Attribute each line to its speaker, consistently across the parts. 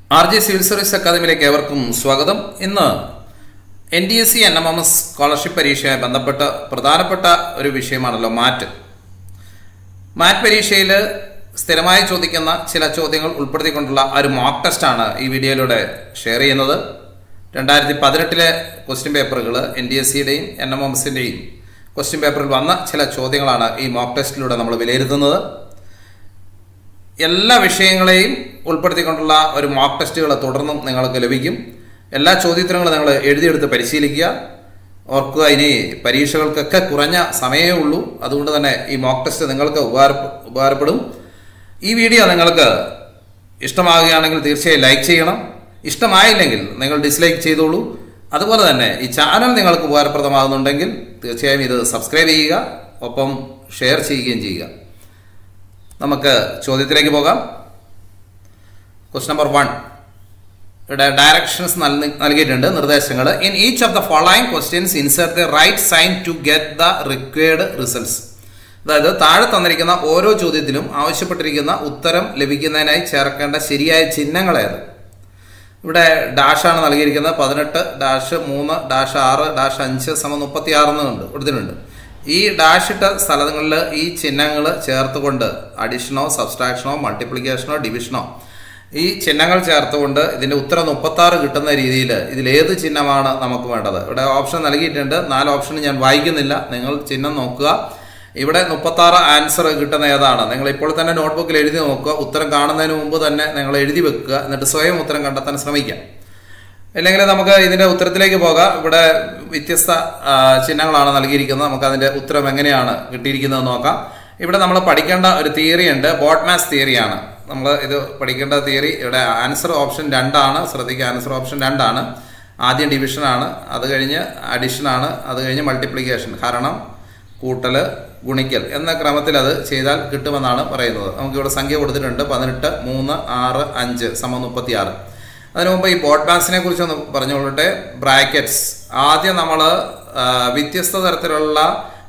Speaker 1: R J civil service അക്കാദമിയിലേക്ക് ഏവർക്കും സ്വാഗതം ഇന്ന് N D S C N M M S scholarship പരീക്ഷയുമായി ബന്ധപ്പെട്ട പ്രധാനപ്പെട്ട ഒരു വിഷയമാണല്ലോ മാറ്റ് മാറ്റ് പരീക്ഷയിൽ സ്ഥിരമായി ചോദിക്കുന്ന ചില ചോദ്യങ്ങൾ ഉൾപ്പെടുത്തിക്കൊണ്ടുള്ള ഒരു മോക്ക് ടെസ്റ്റാണ് ഈ വീഡിയോയിലൂടെ ഷെയർ ചെയ്യുന്നത് രണ്ടായിരത്തി പതിനെട്ടിലെ ക്വസ്റ്റ്യൻ പേപ്പറുകൾ എൻ ഡി എസ് സിയുടെയും എൻ എം എം എസിൻ്റെയും ക്വസ്റ്റ്യൻ പേപ്പറിൽ വന്ന ചില ചോദ്യങ്ങളാണ് ഈ മോക്ക് ടെസ്റ്റിലൂടെ നമ്മൾ വിലയിരുത്തുന്നത് എല്ലാ വിഷയങ്ങളെയും ഉൾപ്പെടുത്തിക്കൊണ്ടുള്ള ഒരു മോക്ക് ടെസ്റ്റുകൾ തുടർന്നും നിങ്ങൾക്ക് ലഭിക്കും എല്ലാ ചോദ്യോത്തരങ്ങളും നിങ്ങൾ എഴുതിയെടുത്ത് പരിശീലിക്കുക ഓർക്കുക ഇനി പരീക്ഷകൾക്കൊക്കെ കുറഞ്ഞ സമയമേ ഉള്ളൂ അതുകൊണ്ട് തന്നെ ഈ മോക്ക് ടെസ്റ്റ് നിങ്ങൾക്ക് ഉപകാര ഉപകാരപ്പെടും ഈ വീഡിയോ നിങ്ങൾക്ക് ഇഷ്ടമാകുകയാണെങ്കിൽ തീർച്ചയായും ലൈക്ക് ചെയ്യണം ഇഷ്ടമായില്ലെങ്കിൽ നിങ്ങൾ ഡിസ്ലൈക്ക് ചെയ്തോളൂ അതുപോലെ തന്നെ ഈ ചാനൽ നിങ്ങൾക്ക് ഉപകാരപ്രദമാകുന്നുണ്ടെങ്കിൽ തീർച്ചയായും ഇത് സബ്സ്ക്രൈബ് ചെയ്യുക ഒപ്പം ഷെയർ ചെയ്യുകയും ചെയ്യുക നമുക്ക് ചോദ്യത്തിലേക്ക് പോകാം ക്വസ്റ്റ് നമ്പർ വൺ ഇവിടെ ഡയറക്ഷൻസ് നൽകിയിട്ടുണ്ട് നിർദ്ദേശങ്ങൾ in each of the following questions insert the right sign to get the required results അതായത് താഴെ തന്നിരിക്കുന്ന ഓരോ ചോദ്യത്തിലും ആവശ്യപ്പെട്ടിരിക്കുന്ന ഉത്തരം ലഭിക്കുന്നതിനായി ചേർക്കേണ്ട ശരിയായ ചിഹ്നങ്ങളേത് ഇവിടെ ഡാഷാണ് നൽകിയിരിക്കുന്നത് പതിനെട്ട് ഡാഷ് മൂന്ന് ഡാഷ് ആറ് ഡാഷ് അഞ്ച് സമ മുപ്പത്തി ആറെന്നുണ്ട് കൊടുത്തിട്ടുണ്ട് ഈ ഡാഷ് ഇട്ട സ്ഥലങ്ങളിൽ ഈ ചിഹ്നങ്ങൾ ചേർത്തുകൊണ്ട് അഡീഷനോ സബ്സ്ട്രാക്ഷനോ മൾട്ടിപ്ലിക്കേഷനോ ഡിവിഷനോ ഈ ചിഹ്നങ്ങൾ ചേർത്തുകൊണ്ട് ഇതിന്റെ ഉത്തരം മുപ്പത്തി ആറ് കിട്ടുന്ന രീതിയിൽ ഇതിൽ ഏത് ചിഹ്നമാണ് നമുക്ക് വേണ്ടത് ഇവിടെ ഓപ്ഷൻ നൽകിയിട്ടുണ്ട് നാല് ഓപ്ഷൻ ഞാൻ വായിക്കുന്നില്ല നിങ്ങൾ ചിഹ്നം നോക്കുക ഇവിടെ മുപ്പത്തി ആറ് ആൻസർ കിട്ടുന്ന ഏതാണ് നിങ്ങൾ ഇപ്പോൾ തന്നെ നോട്ട്ബുക്കിൽ എഴുതി നോക്കുക ഉത്തരം കാണുന്നതിന് മുമ്പ് തന്നെ നിങ്ങൾ എഴുതി വെക്കുക എന്നിട്ട് സ്വയം ഉത്തരം കണ്ടെത്താൻ ശ്രമിക്കാം അല്ലെങ്കിൽ നമുക്ക് ഇതിന്റെ ഉത്തരത്തിലേക്ക് പോകാം ഇവിടെ വ്യത്യസ്ത ചിഹ്നങ്ങളാണ് നൽകിയിരിക്കുന്നത് നമുക്ക് അതിന്റെ ഉത്തരം എങ്ങനെയാണ് കിട്ടിയിരിക്കുന്നത് നോക്കാം ഇവിടെ നമ്മൾ പഠിക്കേണ്ട ഒരു തിയറി ഉണ്ട് ബോട്ട്മാസ് തിയറിയാണ് നമ്മൾ ഇത് പഠിക്കേണ്ട തിയറി ഇവിടെ ആൻസർ ഓപ്ഷൻ രണ്ടാണ് ശ്രദ്ധിക്കുക ആൻസർ ഓപ്ഷൻ രണ്ടാണ് ആദ്യം ഡിവിഷനാണ് അത് കഴിഞ്ഞ് അഡിഷനാണ് അത് കഴിഞ്ഞ് മൾട്ടിപ്ലിക്കേഷൻ ഹരണം കൂട്ടല് ഗുണിക്കൽ എന്ന ക്രമത്തിൽ അത് ചെയ്താൽ കിട്ടുമെന്നാണ് പറയുന്നത് നമുക്കിവിടെ സംഖ്യ കൊടുത്തിട്ടുണ്ട് പതിനെട്ട് മൂന്ന് ആറ് അഞ്ച് സമ മുപ്പത്തി ആറ് അതിനു മുമ്പ് ഈ ബോട്ട് ബാൻസിനെ കുറിച്ച് ഒന്ന് പറഞ്ഞുകൊള്ളട്ടെ ബ്രാക്കറ്റ്സ് ആദ്യം നമ്മൾ വ്യത്യസ്ത തരത്തിലുള്ള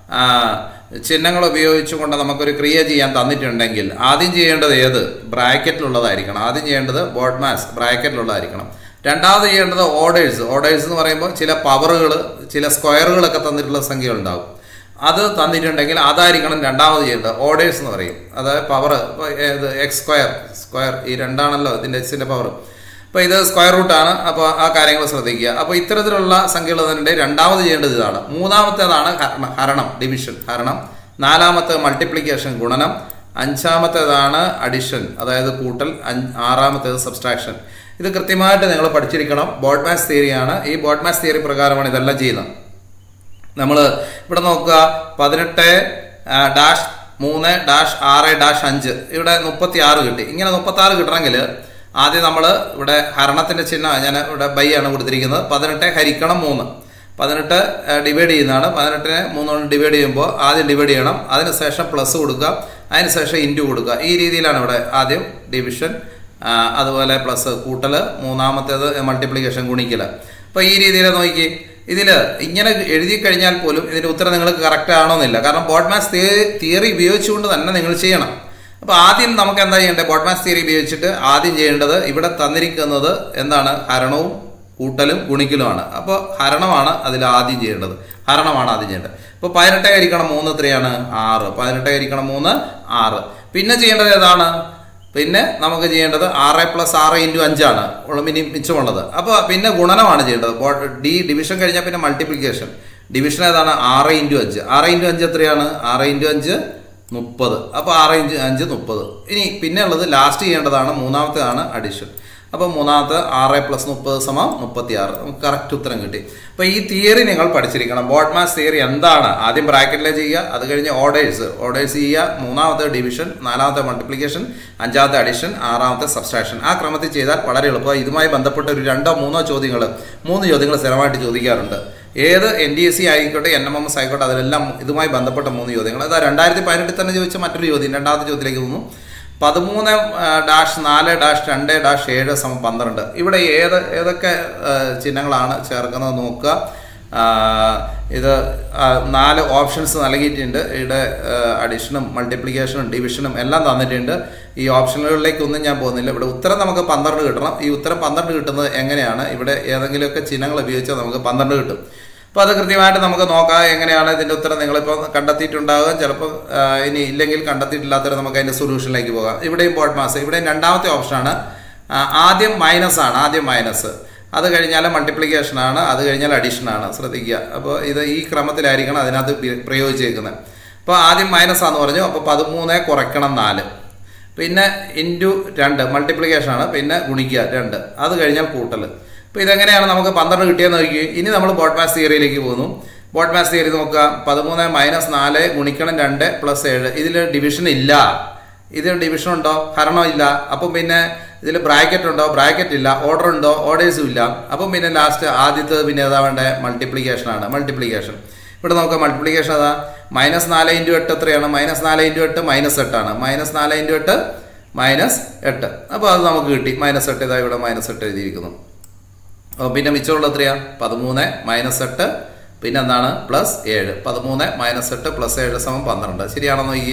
Speaker 1: ചിഹ്നങ്ങൾ ഉപയോഗിച്ചുകൊണ്ട് നമുക്കൊരു ക്രിയ ചെയ്യാൻ തന്നിട്ടുണ്ടെങ്കിൽ ആദ്യം ചെയ്യേണ്ടത് ഏത് ബ്രാക്കറ്റിലുള്ളതായിരിക്കണം ആദ്യം ചെയ്യേണ്ടത് ബോട്ട് മാസ് ബ്രാക്കറ്റിലുള്ളതായിരിക്കണം രണ്ടാമത് ചെയ്യേണ്ടത് ഓർഡേഴ്സ് ഓർഡേഴ്സ് എന്ന് പറയുമ്പോൾ ചില പവറുകൾ ചില സ്ക്വയറുകളൊക്കെ തന്നിട്ടുള്ള സംഖ്യകൾ ഉണ്ടാകും അത് തന്നിട്ടുണ്ടെങ്കിൽ അതായിരിക്കണം രണ്ടാമത് ചെയ്യേണ്ടത് ഓർഡേഴ്സ് എന്ന് പറയും അതായത് പവർ എക്സ് സ്ക്വയർ സ്ക്വയർ ഈ രണ്ടാണല്ലോ ഇതിൻ്റെ എക്സിൻ്റെ പവർ അപ്പോൾ ഇത് സ്ക്വയർ റൂട്ടാണ് അപ്പോൾ ആ കാര്യങ്ങൾ ശ്രദ്ധിക്കുക അപ്പോൾ ഇത്തരത്തിലുള്ള സംഖ്യകൾ തന്നെ രണ്ടാമത് ചെയ്യേണ്ടത് ഇതാണ് മൂന്നാമത്തേതാണ് ഹരണം ഡിവിഷൻ ഹരണം നാലാമത്തെ മൾട്ടിപ്ലിക്കേഷൻ ഗുണനം അഞ്ചാമത്തേതാണ് അഡിഷൻ അതായത് കൂട്ടൽ ആറാമത്തേത് സബ്സ്ട്രാക്ഷൻ ഇത് കൃത്യമായിട്ട് നിങ്ങൾ പഠിച്ചിരിക്കണം ബോഡ് മാസ് തിയറിയാണ് ഈ ബോഡ് മാസ് തിയറി പ്രകാരമാണ് ഇതെല്ലാം ചെയ്യുന്നത് നമ്മൾ ഇവിടെ നോക്കുക പതിനെട്ട് ഡാഷ് മൂന്ന് ഡാഷ് ആറ് ഡാഷ് അഞ്ച് ഇവിടെ മുപ്പത്തി ആറ് കിട്ടി ഇങ്ങനെ മുപ്പത്തി ആറ് കിട്ടണമെങ്കിൽ ആദ്യം നമ്മൾ ഇവിടെ ഹരണത്തിന്റെ ചിഹ്നം ഞാൻ ഇവിടെ ബൈ ആണ് കൊടുത്തിരിക്കുന്നത് പതിനെട്ട് ഹരിക്കണം മൂന്ന് പതിനെട്ട് ഡിവൈഡ് ചെയ്യുന്നതാണ് പതിനെട്ടിനെ മൂന്നുകൊണ്ട് ഡിവൈഡ് ചെയ്യുമ്പോൾ ആദ്യം ഡിവൈഡ് ചെയ്യണം അതിനുശേഷം പ്ലസ് കൊടുക്കുക അതിനുശേഷം ഇൻറ്റു കൊടുക്കുക ഈ രീതിയിലാണ് ഇവിടെ ആദ്യം ഡിവിഷൻ അതുപോലെ പ്ലസ് കൂട്ടൽ മൂന്നാമത്തേത് മൾട്ടിപ്ലിക്കേഷൻ ഗുണിക്കൽ അപ്പോൾ ഈ രീതിയിൽ നോക്കി ഇതിൽ ഇങ്ങനെ എഴുതി കഴിഞ്ഞാൽ പോലും ഇതിന്റെ ഉത്തരം നിങ്ങൾക്ക് കറക്റ്റ് ആണോന്നില്ല കാരണം ബോഡ്മാസ് തിയറി ഉപയോഗിച്ചുകൊണ്ട് തന്നെ നിങ്ങൾ ചെയ്യണം അപ്പോൾ ആദ്യം നമുക്ക് എന്താ ചെയ്യേണ്ടത് ബോഡ്മാസ് തിയറി ഉപയോഗിച്ചിട്ട് ആദ്യം ചെയ്യേണ്ടത് ഇവിടെ തന്നിരിക്കുന്നത് എന്താണ് ഹരണവും കൂട്ടലും ഗുണിക്കലുമാണ് അപ്പോൾ ഹരണമാണ് അതിൽ ആദ്യം ചെയ്യേണ്ടത് ഹരണമാണ് ആദ്യം ചെയ്യേണ്ടത് ഇപ്പോൾ പതിനെട്ട് ഹരിക്കണം മൂന്ന് എത്രയാണ് ആറ് പതിനെട്ട് ഹരിക്കണം മൂന്ന് ആറ് പിന്നെ ചെയ്യേണ്ടത് ഏതാണ് പിന്നെ നമുക്ക് ചെയ്യേണ്ടത് ആറ് പ്ലസ് ആറ് ഇൻറ്റു അഞ്ചാണ് മിനി മിച്ചമുള്ളത് അപ്പോൾ പിന്നെ ഗുണനമാണ് ചെയ്യേണ്ടത് ഡി ഡിവിഷൻ കഴിഞ്ഞാൽ പിന്നെ മൾട്ടിപ്ലിക്കേഷൻ ഡിവിഷൻ ഏതാണ് ആറ് ഇൻറ്റു അഞ്ച് ആറ് ഇൻറ്റു അഞ്ച് എത്രയാണ് ആറ് ഇൻറ്റു അഞ്ച് മുപ്പത് അപ്പോൾ ആറ് ഇഞ്ച് അഞ്ച് മുപ്പത് ഇനി പിന്നെ ഉള്ളത് ലാസ്റ്റ് ചെയ്യേണ്ടതാണ് മൂന്നാമത്തേതാണ് അഡീഷൻ അപ്പോൾ മൂന്നാമത്തെ ആറ് പ്ലസ് മുപ്പത് സമം മുപ്പത്തി ആറ് നമുക്ക് കറക്റ്റ് ഉത്തരം കിട്ടി അപ്പോൾ ഈ തിയറി നിങ്ങൾ പഠിച്ചിരിക്കണം ബോട്ട് മാസ് തിയറി എന്താണ് ആദ്യം ബ്രാക്കറ്റിലെ ചെയ്യുക അത് കഴിഞ്ഞ് ഓർഡേഴ്സ് ഓർഡേഴ്സ് ചെയ്യുക മൂന്നാമത്തെ ഡിവിഷൻ നാലാമത്തെ മൾട്ടിപ്ലിക്കേഷൻ അഞ്ചാമത്തെ അഡിഷൻ ആറാമത്തെ സബ്സ്ട്രാക്ഷൻ ആ ക്രമത്തിൽ ചെയ്താൽ വളരെ എളുപ്പമായി ഇതുമായി ബന്ധപ്പെട്ട ഒരു രണ്ടോ മൂന്നോ ചോദ്യങ്ങൾ മൂന്ന് ചോദ്യങ്ങൾ സ്ഥിരമായിട്ട് ചോദിക്കാറുണ്ട് ഏത് എൻ ഡി എസ് സി ആയിക്കോട്ടെ എൻ എം എം എസ് ആയിക്കോട്ടെ അതിലെല്ലാം ഇതുമായി ബന്ധപ്പെട്ട മൂന്ന് ചോദ്യങ്ങൾ അതാ രണ്ടായിരത്തി പതിനെട്ടിൽ തന്നെ ചോദിച്ച മറ്റൊരു ചോദ്യം രണ്ടാമത്തെ ചോദ്യത്തിലേക്ക് പോകുന്നു പതിമൂന്ന് ഡാഷ് നാല് ഡാഷ് രണ്ട് ഡാഷ് ഏഴ് സമം പന്ത്രണ്ട് ഇവിടെ ഏത് ഏതൊക്കെ ചിഹ്നങ്ങളാണ് ചേർക്കുന്നത് നോക്കുക ആ, ഇത് ആ, നാല് ഓപ്ഷൻസ് നൽകിയിട്ടുണ്ട് ഇവിടെ അഡീഷനും മൾട്ടിപ്ലിക്കേഷനും ഡിവിഷനും എല്ലാം തന്നിട്ടുണ്ട് ഈ ഓപ്ഷനുകളിലേക്കൊന്നും ഞാൻ പോകുന്നില്ല ഇവിടെ ഉത്തരം നമുക്ക് പന്ത്രണ്ട് കിട്ടണം ഈ ഉത്തരം പന്ത്രണ്ട് കിട്ടുന്നത് എങ്ങനെയാണ് ഇവിടെ ഏതെങ്കിലുമൊക്കെ ചിഹ്നങ്ങൾ ഉപയോഗിച്ചാൽ നമുക്ക് പന്ത്രണ്ട് കിട്ടും അപ്പോൾ അത് കൃത്യമായിട്ട് നമുക്ക് നോക്കാം എങ്ങനെയാണ് ഇതിൻ്റെ ഉത്തരം നിങ്ങളിപ്പോൾ കണ്ടെത്തിയിട്ടുണ്ടാകുക ചിലപ്പോൾ ആ, ഇനി ഇല്ലെങ്കിൽ കണ്ടെത്തിയിട്ടില്ലാത്തവരെ നമുക്ക് അതിൻ്റെ സൊല്യൂഷനിലേക്ക് പോകാം ഇവിടെയും ബോട്ട് മാസ് ഇവിടെയും രണ്ടാമത്തെ ഓപ്ഷനാണ് ആ, ആദ്യം മൈനസ് ആണ് ആദ്യം മൈനസ് അത് കഴിഞ്ഞാൽ മൾട്ടിപ്ലിക്കേഷൻ ആണ് അത് കഴിഞ്ഞാൽ അഡീഷൻ ആണ് ശ്രദ്ധിക്കുക അപ്പോൾ ഇത് ഈ ക്രമത്തിലായിരിക്കണം അതിനകത്ത് ഉപ- പ്രയോഗിച്ചേക്കുന്നത് അപ്പോൾ ആദ്യം മൈനസ് ആണെന്ന് പറഞ്ഞു അപ്പോൾ പതിമൂന്ന് കുറയ്ക്കണം നാല് പിന്നെ ഇൻറ്റു രണ്ട് മൾട്ടിപ്ലിക്കേഷൻ ആണ് പിന്നെ ഗുണിക്കുക രണ്ട് അത് കഴിഞ്ഞാൽ കൂട്ടൽ അപ്പോൾ ഇതെങ്ങനെയാണ് നമുക്ക് പന്ത്രണ്ട് കിട്ടിയെന്ന് നോക്കി ഇനി നമ്മൾ ബോട്ട് മാസ് തിയറിയിലേക്ക് പോകുന്നു ബോട്ട് മാസ് തിയറി നോക്കുക പതിമൂന്ന് മൈനസ് നാല് ഗുണിക്കണം രണ്ട് പ്ലസ് ഏഴ് ഇതിൽ ഡിവിഷൻ ഇല്ല ഇതിൽ ഡിവിഷൻ ഉണ്ടോ ഹരണം ഇല്ല അപ്പം പിന്നെ ഇതിൽ ബ്രാക്കറ്റ് ഉണ്ടോ ബ്രാക്കറ്റ് ഇല്ല ഓർഡർ ഉണ്ടോ ഓർഡേഴ്സും ഇല്ല അപ്പം പിന്നെ ലാസ്റ്റ് ആദ്യത്തെ പിന്നെ ഏതാ വേണ്ടേ മൾട്ടിപ്ലിക്കേഷൻ ആണ് മൾട്ടിപ്ലിക്കേഷൻ ഇവിടെ നോക്കാം മൾട്ടിപ്ലിക്കേഷൻ അതാ മൈനസ് നാല് ഇൻറ്റു എട്ട് എത്രയാണ് മൈനസ് നാല് ഇൻറ്റു എട്ട് മൈനസ് എട്ടാണ് മൈനസ് നാല് ഇൻറ്റു എട്ട് മൈനസ് എട്ട് അപ്പോൾ അത് നമുക്ക് കിട്ടി മൈനസ് എട്ട് ഇതാ ഇവിടെ മൈനസ് എട്ട് എഴുതിയിരിക്കുന്നു അപ്പോൾ പിന്നെ മിച്ചമുള്ള എത്രയാ പതിമൂന്ന് മൈനസ് എട്ട് പിന്നെ എന്താണ് പ്ലസ് ഏഴ് പതിമൂന്ന് മൈനസ് എട്ട് പ്ലസ് ഏഴ് സമം പന്ത്രണ്ട് ശരിയാണോ നോക്കി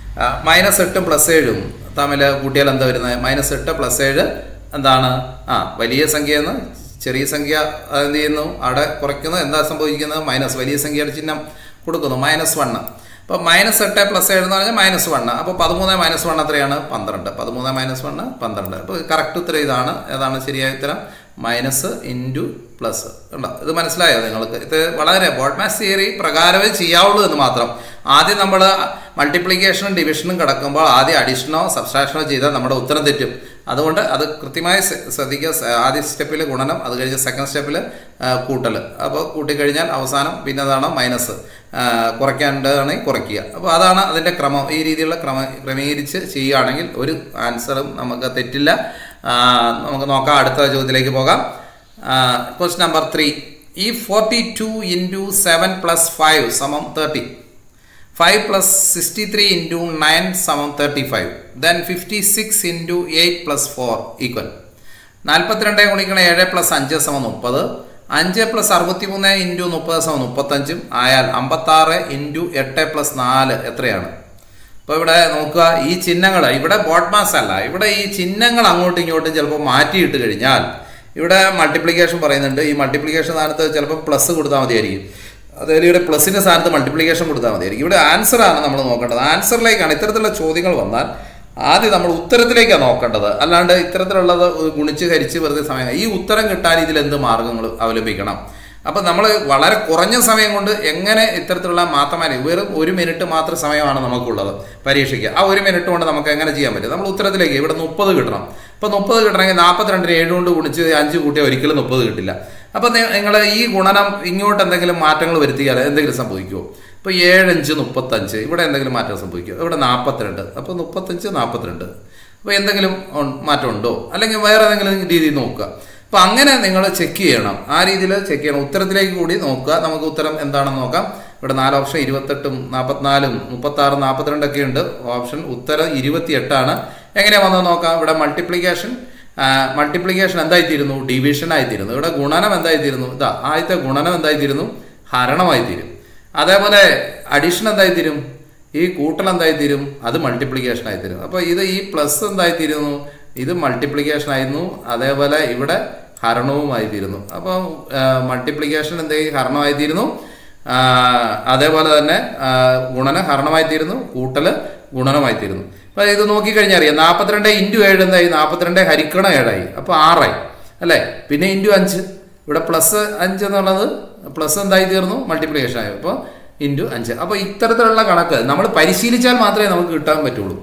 Speaker 1: മൈനസ് എട്ടും പ്ലസ് ഏഴും തമ്മിൽ കൂട്ടിയാൽ എന്താ വരുന്നത് മൈനസ് എട്ട് പ്ലസ് ഏഴ് എന്താണ് ആ വലിയ സംഖ്യയിൽ നിന്ന് ചെറിയ സംഖ്യ അത് എന്ത് ചെയ്യുന്നു അവിടെ കുറയ്ക്കുന്നു എന്താ സംഭവിക്കുന്നത് മൈനസ് വലിയ സംഖ്യയുടെ ചിഹ്നം കൊടുക്കുന്നു മൈനസ് വണ്ണ് അപ്പോൾ മൈനസ് എട്ട് പ്ലസ് ഏഴ് എന്ന് പറഞ്ഞാൽ മൈനസ് വണ്ണ് അപ്പോൾ പതിമൂന്ന് മൈനസ് വൺ എത്രയാണ് പന്ത്രണ്ട് പതിമൂന്ന് മൈനസ് വണ്ണ് പന്ത്രണ്ട് അപ്പോൾ കറക്റ്റ് ഉത്തരം ഇതാണ് ഏതാണ് ശരിയായ ഉത്തരം മൈനസ് ഇൻറ്റു പ്ലസ് ഉണ്ടോ ഇത് മനസ്സിലായോ നിങ്ങൾക്ക് ഇത് വളരെ ബോട്ട് മാസ് തിയറി പ്രകാരമേ ചെയ്യാവുള്ളൂ എന്ന് മാത്രം ആദ്യം നമ്മൾ മൾട്ടിപ്ലിക്കേഷനും ഡിവിഷനും കിടക്കുമ്പോൾ ആദ്യം അഡീഷനോ സബ്സ്ട്രാക്ഷനോ ചെയ്താൽ നമ്മുടെ ഉത്തരം തെറ്റും അതുകൊണ്ട് അത് കൃത്യമായി ശ്ര- ശ്രദ്ധിക്കുക സ- ആദ്യ സ്റ്റെപ്പിൽ ഗുണനം അത് കഴിഞ്ഞ് സെക്കൻഡ് സ്റ്റെപ്പിൽ കൂട്ടൽ അപ്പോൾ കൂട്ടിക്കഴിഞ്ഞാൽ അവസാനം പിന്നെ അതാണ് മൈനസ് കുറയ്ക്കേണ്ടതാണെങ്കിൽ കുറയ്ക്കുക അപ്പോൾ അതാണ് അതിൻ്റെ ക്രമം ഈ രീതിയിലുള്ള ക്രമ ക്രമീകരിച്ച് ചെയ്യുകയാണെങ്കിൽ ഒരു ആൻസറും നമുക്ക് തെറ്റില്ല ആ, നമുക്ക് നോക്കാം അടുത്ത ചോദ്യത്തിലേക്ക് പോകാം ക്വസ്റ്റ് നമ്പർ ത്രീ ഈ forty two into seven plus five സമം thirty five plus sixty three into nine സമം thirty five then fifty six into eight plus four equal നാൽപ്പത്തിരണ്ട് ഗുണിക്കണ ഏഴ് പ്ലസ് അഞ്ച് സമം മുപ്പത് അഞ്ച് പ്ലസ് അറുപത്തി മൂന്ന് ഇൻറ്റു മുപ്പത് സമം മുപ്പത്തഞ്ചും ആയാൽ അമ്പത്താറ് ഇൻറ്റു എട്ട് പ്ലസ് നാല് എത്രയാണ് അപ്പോൾ ഇവിടെ നോക്കുക ഈ ചിഹ്നങ്ങൾ ഇവിടെ ബോട്ട് മാസ് അല്ല ഇവിടെ ഈ ചിഹ്നങ്ങൾ അങ്ങോട്ടും ഇങ്ങോട്ടും ചിലപ്പോൾ മാറ്റിയിട്ട് കഴിഞ്ഞാൽ ഇവിടെ മൾട്ടിപ്ലിക്കേഷൻ പറയുന്നുണ്ട് ഈ മൾട്ടിപ്ലിക്കേഷൻ സ്ഥാനത്ത് ചിലപ്പോൾ പ്ലസ് കൊടുത്താൽ മതിയായിരിക്കും അതായത് ഇവിടെ പ്ലസിന്റെ സ്ഥാനത്ത് മൾട്ടിപ്ലിക്കേഷൻ കൊടുത്താൽ മതിയായിരിക്കും ഇവിടെ ആൻസർ ആണ് നമ്മൾ നോക്കേണ്ടത് ആൻസറിലേക്കാണ് ഇത്തരത്തിലുള്ള ചോദ്യങ്ങൾ വന്നാൽ ആദ്യം നമ്മൾ ഉത്തരത്തിലേക്കാണ് നോക്കേണ്ടത് അല്ലാണ്ട് ഇത്തരത്തിലുള്ളത് ഗുണിച്ച് ഹരിച്ച് വെറുതെ സമയം ഈ ഉത്തരം കിട്ടാൻ ഇതിൽ എന്ത് മാർഗങ്ങൾ അവലംബിക്കണം അപ്പം നമ്മൾ വളരെ കുറഞ്ഞ സമയം കൊണ്ട് എങ്ങനെ ഇത്തരത്തിലുള്ള മാത്തമാറ്റിക് വെറും ഒരു മിനിറ്റ് മാത്രം സമയമാണ് നമുക്കുള്ളത് പരീക്ഷയ്ക്ക് ആ ഒരു മിനിറ്റ് കൊണ്ട് നമുക്ക് എങ്ങനെ ചെയ്യാൻ പറ്റും നമ്മൾ ഉത്തരത്തിലേക്ക് ഇവിടെ മുപ്പത് കിട്ടണം അപ്പോൾ മുപ്പത് കിട്ടണമെങ്കിൽ നാൽപ്പത്തിരണ്ടിന് ഏഴ് കൊണ്ട് ഗുണിച്ച് അഞ്ച് കൂട്ടിയാൽ ഒരിക്കലും മുപ്പത് കിട്ടില്ല അപ്പം നിങ്ങൾ ഈ ഗുണനം ഇങ്ങോട്ട് എന്തെങ്കിലും മാറ്റങ്ങൾ വരുത്തിയാൽ എന്തെങ്കിലും സംഭവിക്കുമോ ഇപ്പോൾ ഏഴഞ്ച് മുപ്പത്തഞ്ച് ഇവിടെ എന്തെങ്കിലും മാറ്റം സംഭവിക്കുമോ ഇവിടെ നാൽപ്പത്തിരണ്ട് അപ്പോൾ മുപ്പത്തഞ്ച് നാൽപ്പത്തിരണ്ട് അപ്പോൾ എന്തെങ്കിലും ഉൺ- മാറ്റം ഉണ്ടോ അല്ലെങ്കിൽ വേറെ ഏതെങ്കിലും രീതിയിൽ നോക്കുക അപ്പൊ അങ്ങനെ നിങ്ങൾ ചെക്ക് ചെയ്യണം ആ രീതിയിൽ ചെക്ക് ചെയ്യണം ഉത്തരത്തിലേക്ക് കൂടി നോക്കുക നമുക്ക് ഉത്തരം എന്താണെന്ന് നോക്കാം ഇവിടെ നാല് ഓപ്ഷൻ ഇരുപത്തെട്ടും നാൽപ്പത്തിനാലും മുപ്പത്താറും നാൽപ്പത്തിരണ്ടൊക്കെ ഉണ്ട് ഓപ്ഷൻ ഉത്തരം ഇരുപത്തിയെട്ടാണ് എങ്ങനെയാ വന്നത് നോക്കാം ഇവിടെ മൾട്ടിപ്ലിക്കേഷൻ മൾട്ടിപ്ലിക്കേഷൻ എന്തായിത്തീരുന്നു ഡിവിഷൻ ആയിത്തീരുന്നു ഇവിടെ ഗുണനം എന്തായിത്തീരുന്നു ഇതാ ആദ്യത്തെ ഗുണനം എന്തായിത്തീരുന്നു ഹരണമായിത്തീരും അതേപോലെ അഡീഷൻ എന്തായിത്തീരും ഈ കൂട്ടൽ എന്തായിത്തീരും അത് മൾട്ടിപ്ലിക്കേഷൻ ആയിത്തീരും അപ്പോൾ ഇത് ഈ പ്ലസ് എന്തായിത്തീരുന്നു ഇത് മൾട്ടിപ്ലിക്കേഷൻ ആയിരുന്നു അതേപോലെ ഇവിടെ ഹരണവുമായിത്തീരുന്നു അപ്പോൾ മൾട്ടിപ്ലിക്കേഷൻ എന്ത് ഹരണമായിത്തീരുന്നു ആ, അതേപോലെ തന്നെ ആ, ഗുണനം ഹരണമായിത്തീരുന്നു കൂട്ടല് ഗുണനമായിത്തീരുന്നു അപ്പോൾ ഇത് നോക്കിക്കഴിഞ്ഞാൽ അറിയാം നാൽപ്പത്തിരണ്ട് ഇൻറ്റു ഏഴ് എന്തായി നാൽപ്പത്തിരണ്ട് ഹരിക്കണം ഏഴായി അപ്പോൾ ആറായി അല്ലേ പിന്നെ ഇൻറ്റു അഞ്ച് ഇവിടെ പ്ലസ് അഞ്ച് എന്നുള്ളത് പ്ലസ് എന്തായി തീർന്നു മൾട്ടിപ്ലിക്കേഷൻ ആയി അപ്പോൾ ഇൻറ്റു അഞ്ച് അപ്പോൾ ഇത്തരത്തിലുള്ള കണക്ക് നമ്മൾ പരിശീലിച്ചാൽ മാത്രമേ നമുക്ക് കിട്ടാൻ പറ്റുള്ളൂ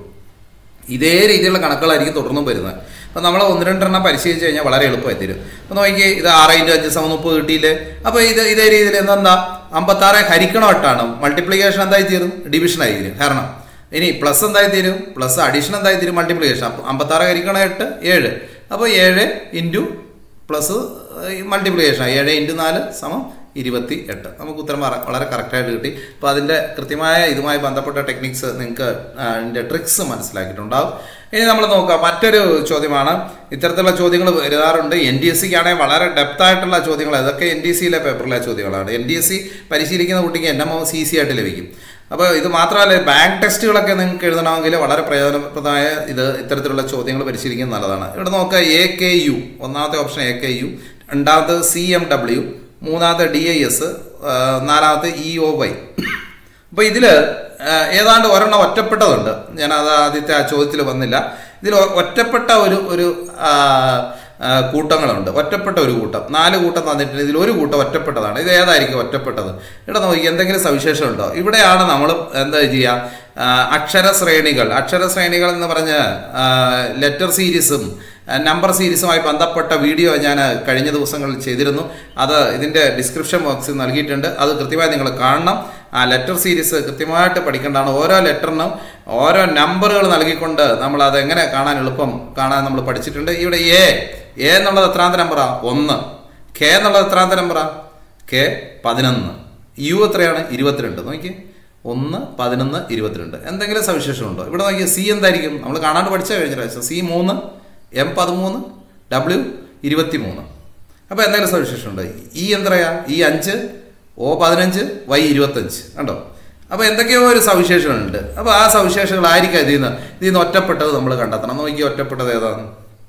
Speaker 1: ഇതേ രീതിയിലുള്ള കണക്കുകളായിരിക്കും തുടർന്നും വരുന്നത് അപ്പോൾ നമ്മൾ ഒന്ന് രണ്ടെണ്ണം പരിശീലിച്ച് കഴിഞ്ഞാൽ വളരെ എളുപ്പമായി തരും അപ്പോൾ നോക്കി ഇത് ആറ് ഇൻറ്റു അഞ്ച് സമം മുപ്പത് കിട്ടിയില്ലേ അപ്പോൾ ഇത് ഇതേ രീതിയിൽ എന്താ അമ്പത്താറ് ഹരിക്കണം എട്ടാണ് മൾട്ടിപ്ലിക്കേഷൻ എന്തായി തീരും ഡിവിഷൻ ആയി തീരും കാരണം ഇനി പ്ലസ് എന്തായി തീരും പ്ലസ് അഡീഷൻ എന്തായി തീരും മൾട്ടിപ്ലിക്കേഷൻ അപ്പോൾ അമ്പത്താറ് ഹരിക്കണം എട്ട് ഏഴ് അപ്പോൾ ഏഴ് ഇൻറ്റു പ്ലസ് മൾട്ടിപ്ലിക്കേഷൻ ഏഴ് ഇൻറ്റു നാല് സമം ഇരുപത്തി എട്ട് നമുക്ക് ഉത്തരം പറ- വളരെ കറക്റ്റായിട്ട് കിട്ടി അപ്പോൾ അതിൻ്റെ കൃത്യമായ ഇതുമായി ബന്ധപ്പെട്ട ടെക്നിക്സ് നിങ്ങൾക്ക് അതിൻ്റെ ട്രിക്സ് മനസ്സിലാക്കിയിട്ടുണ്ടാവും ഇനി നമ്മൾ നോക്കാം മറ്റൊരു ചോദ്യമാണ് ഇത്തരത്തിലുള്ള ചോദ്യങ്ങൾ വരാറുണ്ട് എൻ ഡി എസ് സിക്ക് ആണെങ്കിൽ വളരെ ഡെപ്ത് ആയിട്ടുള്ള ചോദ്യങ്ങൾ ഇതൊക്കെ എൻ ഡി സിയിലെ പേപ്പറിലെ ചോദ്യങ്ങളാണ് എൻ ഡി എസ് സി പരിശീലിക്കുന്ന കുട്ടിക്ക് എൻ എം എസ് ഈസി ആയിട്ട് ലഭിക്കും അപ്പോൾ ഇത് മാത്രമല്ല ബാങ്ക് ടെസ്റ്റുകളൊക്കെ നിങ്ങൾക്ക് എഴുതണമെങ്കിൽ വളരെ പ്രയോജനപ്രദമായ ഇത് ഇത്തരത്തിലുള്ള ചോദ്യങ്ങൾ പരിശീലിക്കുന്നത് നല്ലതാണ് ഇവിടെ നോക്കുക എ കെ യു ഒന്നാമത്തെ ഓപ്ഷൻ എ കെ യു രണ്ടാമത്തെ സി എം ഡബ്ല്യു മൂന്നാമത്തെ ഡി ഐ എസ് നാലാമത്തെ ഇ ഒ വൈ അപ്പോൾ ഇതിൽ ഏതാണ്ട് ഒരെണ്ണം ഒറ്റപ്പെട്ടതുണ്ട് ഞാൻ അത് ആദ്യത്തെ ആ ചോദ്യത്തിൽ വന്നില്ല ഇതിൽ ഒ- ഒറ്റപ്പെട്ട ഒരു ഒരു ആ, ആ, കൂട്ടങ്ങളുണ്ട് ഒറ്റപ്പെട്ട ഒരു കൂട്ടം നാല് കൂട്ടം തന്നിട്ടുണ്ട് ഇതിൽ ഒരു കൂട്ടം ഒറ്റപ്പെട്ടതാണ് ഇത് ഏതായിരിക്കും ഒറ്റപ്പെട്ടത് ഇവിടെ നോക്കി എന്തെങ്കിലും സവിശേഷം ഉണ്ടോ ഇവിടെയാണ് നമ്മൾ എന്താ ചെയ്യുക ആ, അക്ഷര ശ്രേണികൾ അക്ഷര ശ്രേണികൾ എന്ന് പറഞ്ഞ ലെറ്റർ സീരീസും നമ്പർ സീരീസുമായി ബന്ധപ്പെട്ട വീഡിയോ ഞാൻ കഴിഞ്ഞ ദിവസങ്ങളിൽ ചെയ്തിരുന്നു അത് ഇതിൻ്റെ ഡിസ്ക്രിപ്ഷൻ ബോക്സിൽ നൽകിയിട്ടുണ്ട് അത് കൃത്യമായി നിങ്ങൾ കാണണം ആ ലെറ്റർ സീരീസ് കൃത്യമായിട്ട് പഠിക്കേണ്ടതാണ് ഓരോ ലെറ്ററിനും ഓരോ നമ്പറുകൾ നൽകിക്കൊണ്ട് നമ്മൾ അത് എങ്ങനെ കാണാൻ എളുപ്പം കാണാൻ നമ്മൾ പഠിച്ചിട്ടുണ്ട് ഇവിടെ എ എ എന്നുള്ളത് എത്രാമത്തെ നമ്പറാ ഒന്ന് കെ എന്നുള്ളത് എത്രാമത്തെ നമ്പറാ കെ പതിനൊന്ന് യു എത്രയാണ് ഇരുപത്തിരണ്ട് നോക്കി ഒന്ന് പതിനൊന്ന് ഇരുപത്തിരണ്ട് എന്തെങ്കിലും സവിശേഷമുണ്ടോ ഇവിടെ നോക്കിയ സി എന്തായിരിക്കും നമ്മൾ കാണാണ്ട് പഠിച്ച കഴിഞ്ഞ പ്രാവശ്യം സി മൂന്ന് എം പതിമൂന്ന് ഡബ്ല്യു ഇരുപത്തി മൂന്ന് അപ്പോൾ എന്തെങ്കിലും സവിശേഷമുണ്ടോ ഇ എത്രയാ ഈ അഞ്ച് ഒ പതിനഞ്ച് വൈ ഇരുപത്തഞ്ച് കണ്ടോ അപ്പോൾ എന്തൊക്കെയോ ഒരു സവിശേഷമുണ്ട് അപ്പോൾ ആ സവിശേഷങ്ങളായിരിക്കാം ഇതിൽ നിന്ന് ഇതിൽ നിന്ന് ഒറ്റപ്പെട്ടത് നമ്മൾ കണ്ടെത്തണം നോക്കി ഒറ്റപ്പെട്ടത് ഏതാണ്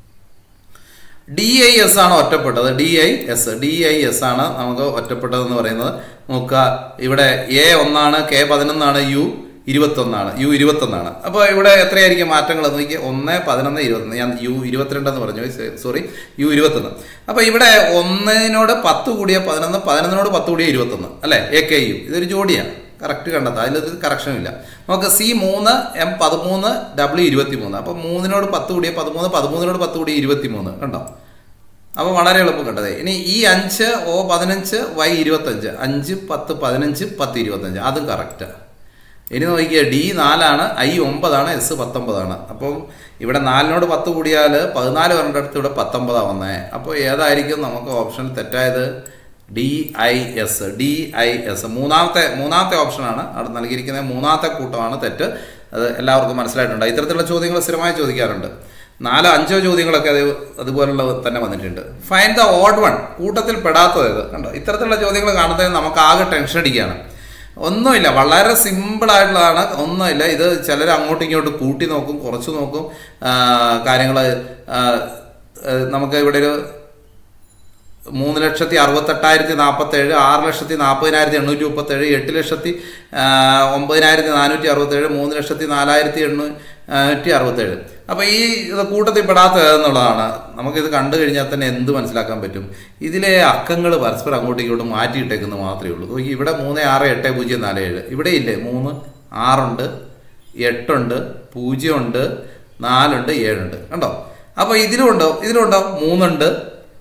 Speaker 1: ഡി ഐ എസ് ആണ് ഒറ്റപ്പെട്ടത് D I S D I S ആണ് നമുക്ക് ഒറ്റപ്പെട്ടത് എന്ന് പറയുന്നത് നോക്കുക ഇവിടെ എ ഒന്നാണ് കെ പതിനൊന്നാണ് യു ഇരുപത്തൊന്നാണ് യു ഇരുപത്തൊന്നാണ് അപ്പോൾ ഇവിടെ എത്രയായിരിക്കും മാറ്റങ്ങൾ എന്ന് നോക്കി ഒന്ന് പതിനൊന്ന് ഇരുപത്തൊന്ന് ഞാൻ യു ഇരുപത്തിരണ്ടെന്ന് പറഞ്ഞു സോറി യു ഇരുപത്തൊന്ന് അപ്പോൾ ഇവിടെ ഒന്നിനോട് പത്ത് കൂടിയ പതിനൊന്ന് പതിനൊന്നിനോട് പത്ത് കൂടിയ ഇരുപത്തൊന്ന് അല്ലേ എ കെ യു ഇതൊരു ജോഡിയാണ് കറക്റ്റ് കണ്ടെത്താം അതിലൊരു കറക്ഷൻ ഇല്ല നമുക്ക് സി മൂന്ന് എം പതിമൂന്ന് ഡബ്ല്യു ഇരുപത്തി മൂന്ന് അപ്പം മൂന്നിനോട് പത്ത് കൂടിയ പതിമൂന്ന് പതിമൂന്നിനോട് പത്ത് കൂടിയ ഇരുപത്തി മൂന്ന് കണ്ടോ അപ്പോൾ വളരെ എളുപ്പം കണ്ടത് ഇനി ഈ അഞ്ച് ഓ പതിനഞ്ച് വൈ ഇരുപത്തഞ്ച് അഞ്ച് പത്ത് പതിനഞ്ച് പത്ത് ഇരുപത്തഞ്ച് അതും കറക്റ്റാണ് ഇനി നോക്കിയാൽ ഡി നാലാണ് ഐ ഒമ്പതാണ് എസ് പത്തൊമ്പതാണ് അപ്പം ഇവിടെ നാലിനോട് പത്ത് കൂടിയാൽ പതിനാല് വരേണ്ടടുത്ത് ഇവിടെ പത്തൊമ്പതാണ് വന്നേ അപ്പോൾ ഏതായിരിക്കും നമുക്ക് ഓപ്ഷൻ തെറ്റായത് D I S D I S മൂന്നാമത്തെ മൂന്നാമത്തെ ഓപ്ഷനാണ് അവിടെ നൽകിയിരിക്കുന്ന മൂന്നാമത്തെ കൂട്ടമാണ് തെറ്റ് അത് എല്ലാവർക്കും മനസ്സിലായിട്ടുണ്ട് ഇത്തരത്തിലുള്ള ചോദ്യങ്ങൾ സ്ഥിരമായി ചോദിക്കാറുണ്ട് നാലോ അഞ്ചോ ചോദ്യങ്ങളൊക്കെ അത് അതുപോലുള്ള തന്നെ വന്നിട്ടുണ്ട് ഫൈൻ ദ ഓഡ് വൺ കൂട്ടത്തിൽ പെടാത്തത് ഇത് കണ്ടോ ഇത്തരത്തിലുള്ള ചോദ്യങ്ങൾ കാണുന്നതിന് നമുക്ക് ആകെ ടെൻഷൻ അടിക്കുകയാണ് ഒന്നുമില്ല വളരെ സിമ്പിൾ ആയിട്ടുള്ളതാണ് ഒന്നുമില്ല ഇത് ചിലർ അങ്ങോട്ടും ഇങ്ങോട്ടും കൂട്ടി നോക്കും കുറച്ച് നോക്കും കാര്യങ്ങൾ നമുക്ക് ഇവിടെ ഒരു മൂന്ന് ലക്ഷത്തി അറുപത്തെട്ടായിരത്തി നാൽപ്പത്തേഴ് ആറ് ലക്ഷത്തി നാൽപ്പതിനായിരത്തി എണ്ണൂറ്റി മുപ്പത്തേഴ് എട്ട് ലക്ഷത്തി ആ, ഒമ്പതിനായിരത്തി നാനൂറ്റി അറുപത്തേഴ് മൂന്ന് ലക്ഷത്തി നാലായിരത്തി എണ്ണൂറ്റി അറുപത്തേഴ് അപ്പോൾ ഈ ഇത് കൂട്ടത്തിൽ പെടാത്തത് എന്നുള്ളതാണ് നമുക്കിത് കണ്ടു കഴിഞ്ഞാൽ തന്നെ എന്ത് മനസ്സിലാക്കാൻ പറ്റും ഇതിലെ അക്കങ്ങൾ പരസ്പരം അങ്ങോട്ടും ഇങ്ങോട്ടും മാറ്റിയിട്ടേക്കുന്നത് മാത്രമേ ഉള്ളൂ നോക്കി ഇവിടെ മൂന്ന് ആറ് എട്ട് പൂജ്യം നാല് ഏഴ് ഇവിടെ ഇല്ലേ മൂന്ന് ആറുണ്ട് എട്ടുണ്ട് പൂജ്യമുണ്ട് നാലുണ്ട് ഏഴുണ്ട് കണ്ടോ അപ്പോൾ ഇതിലുണ്ടോ ഇതിലുണ്ടോ മൂന്നുണ്ട്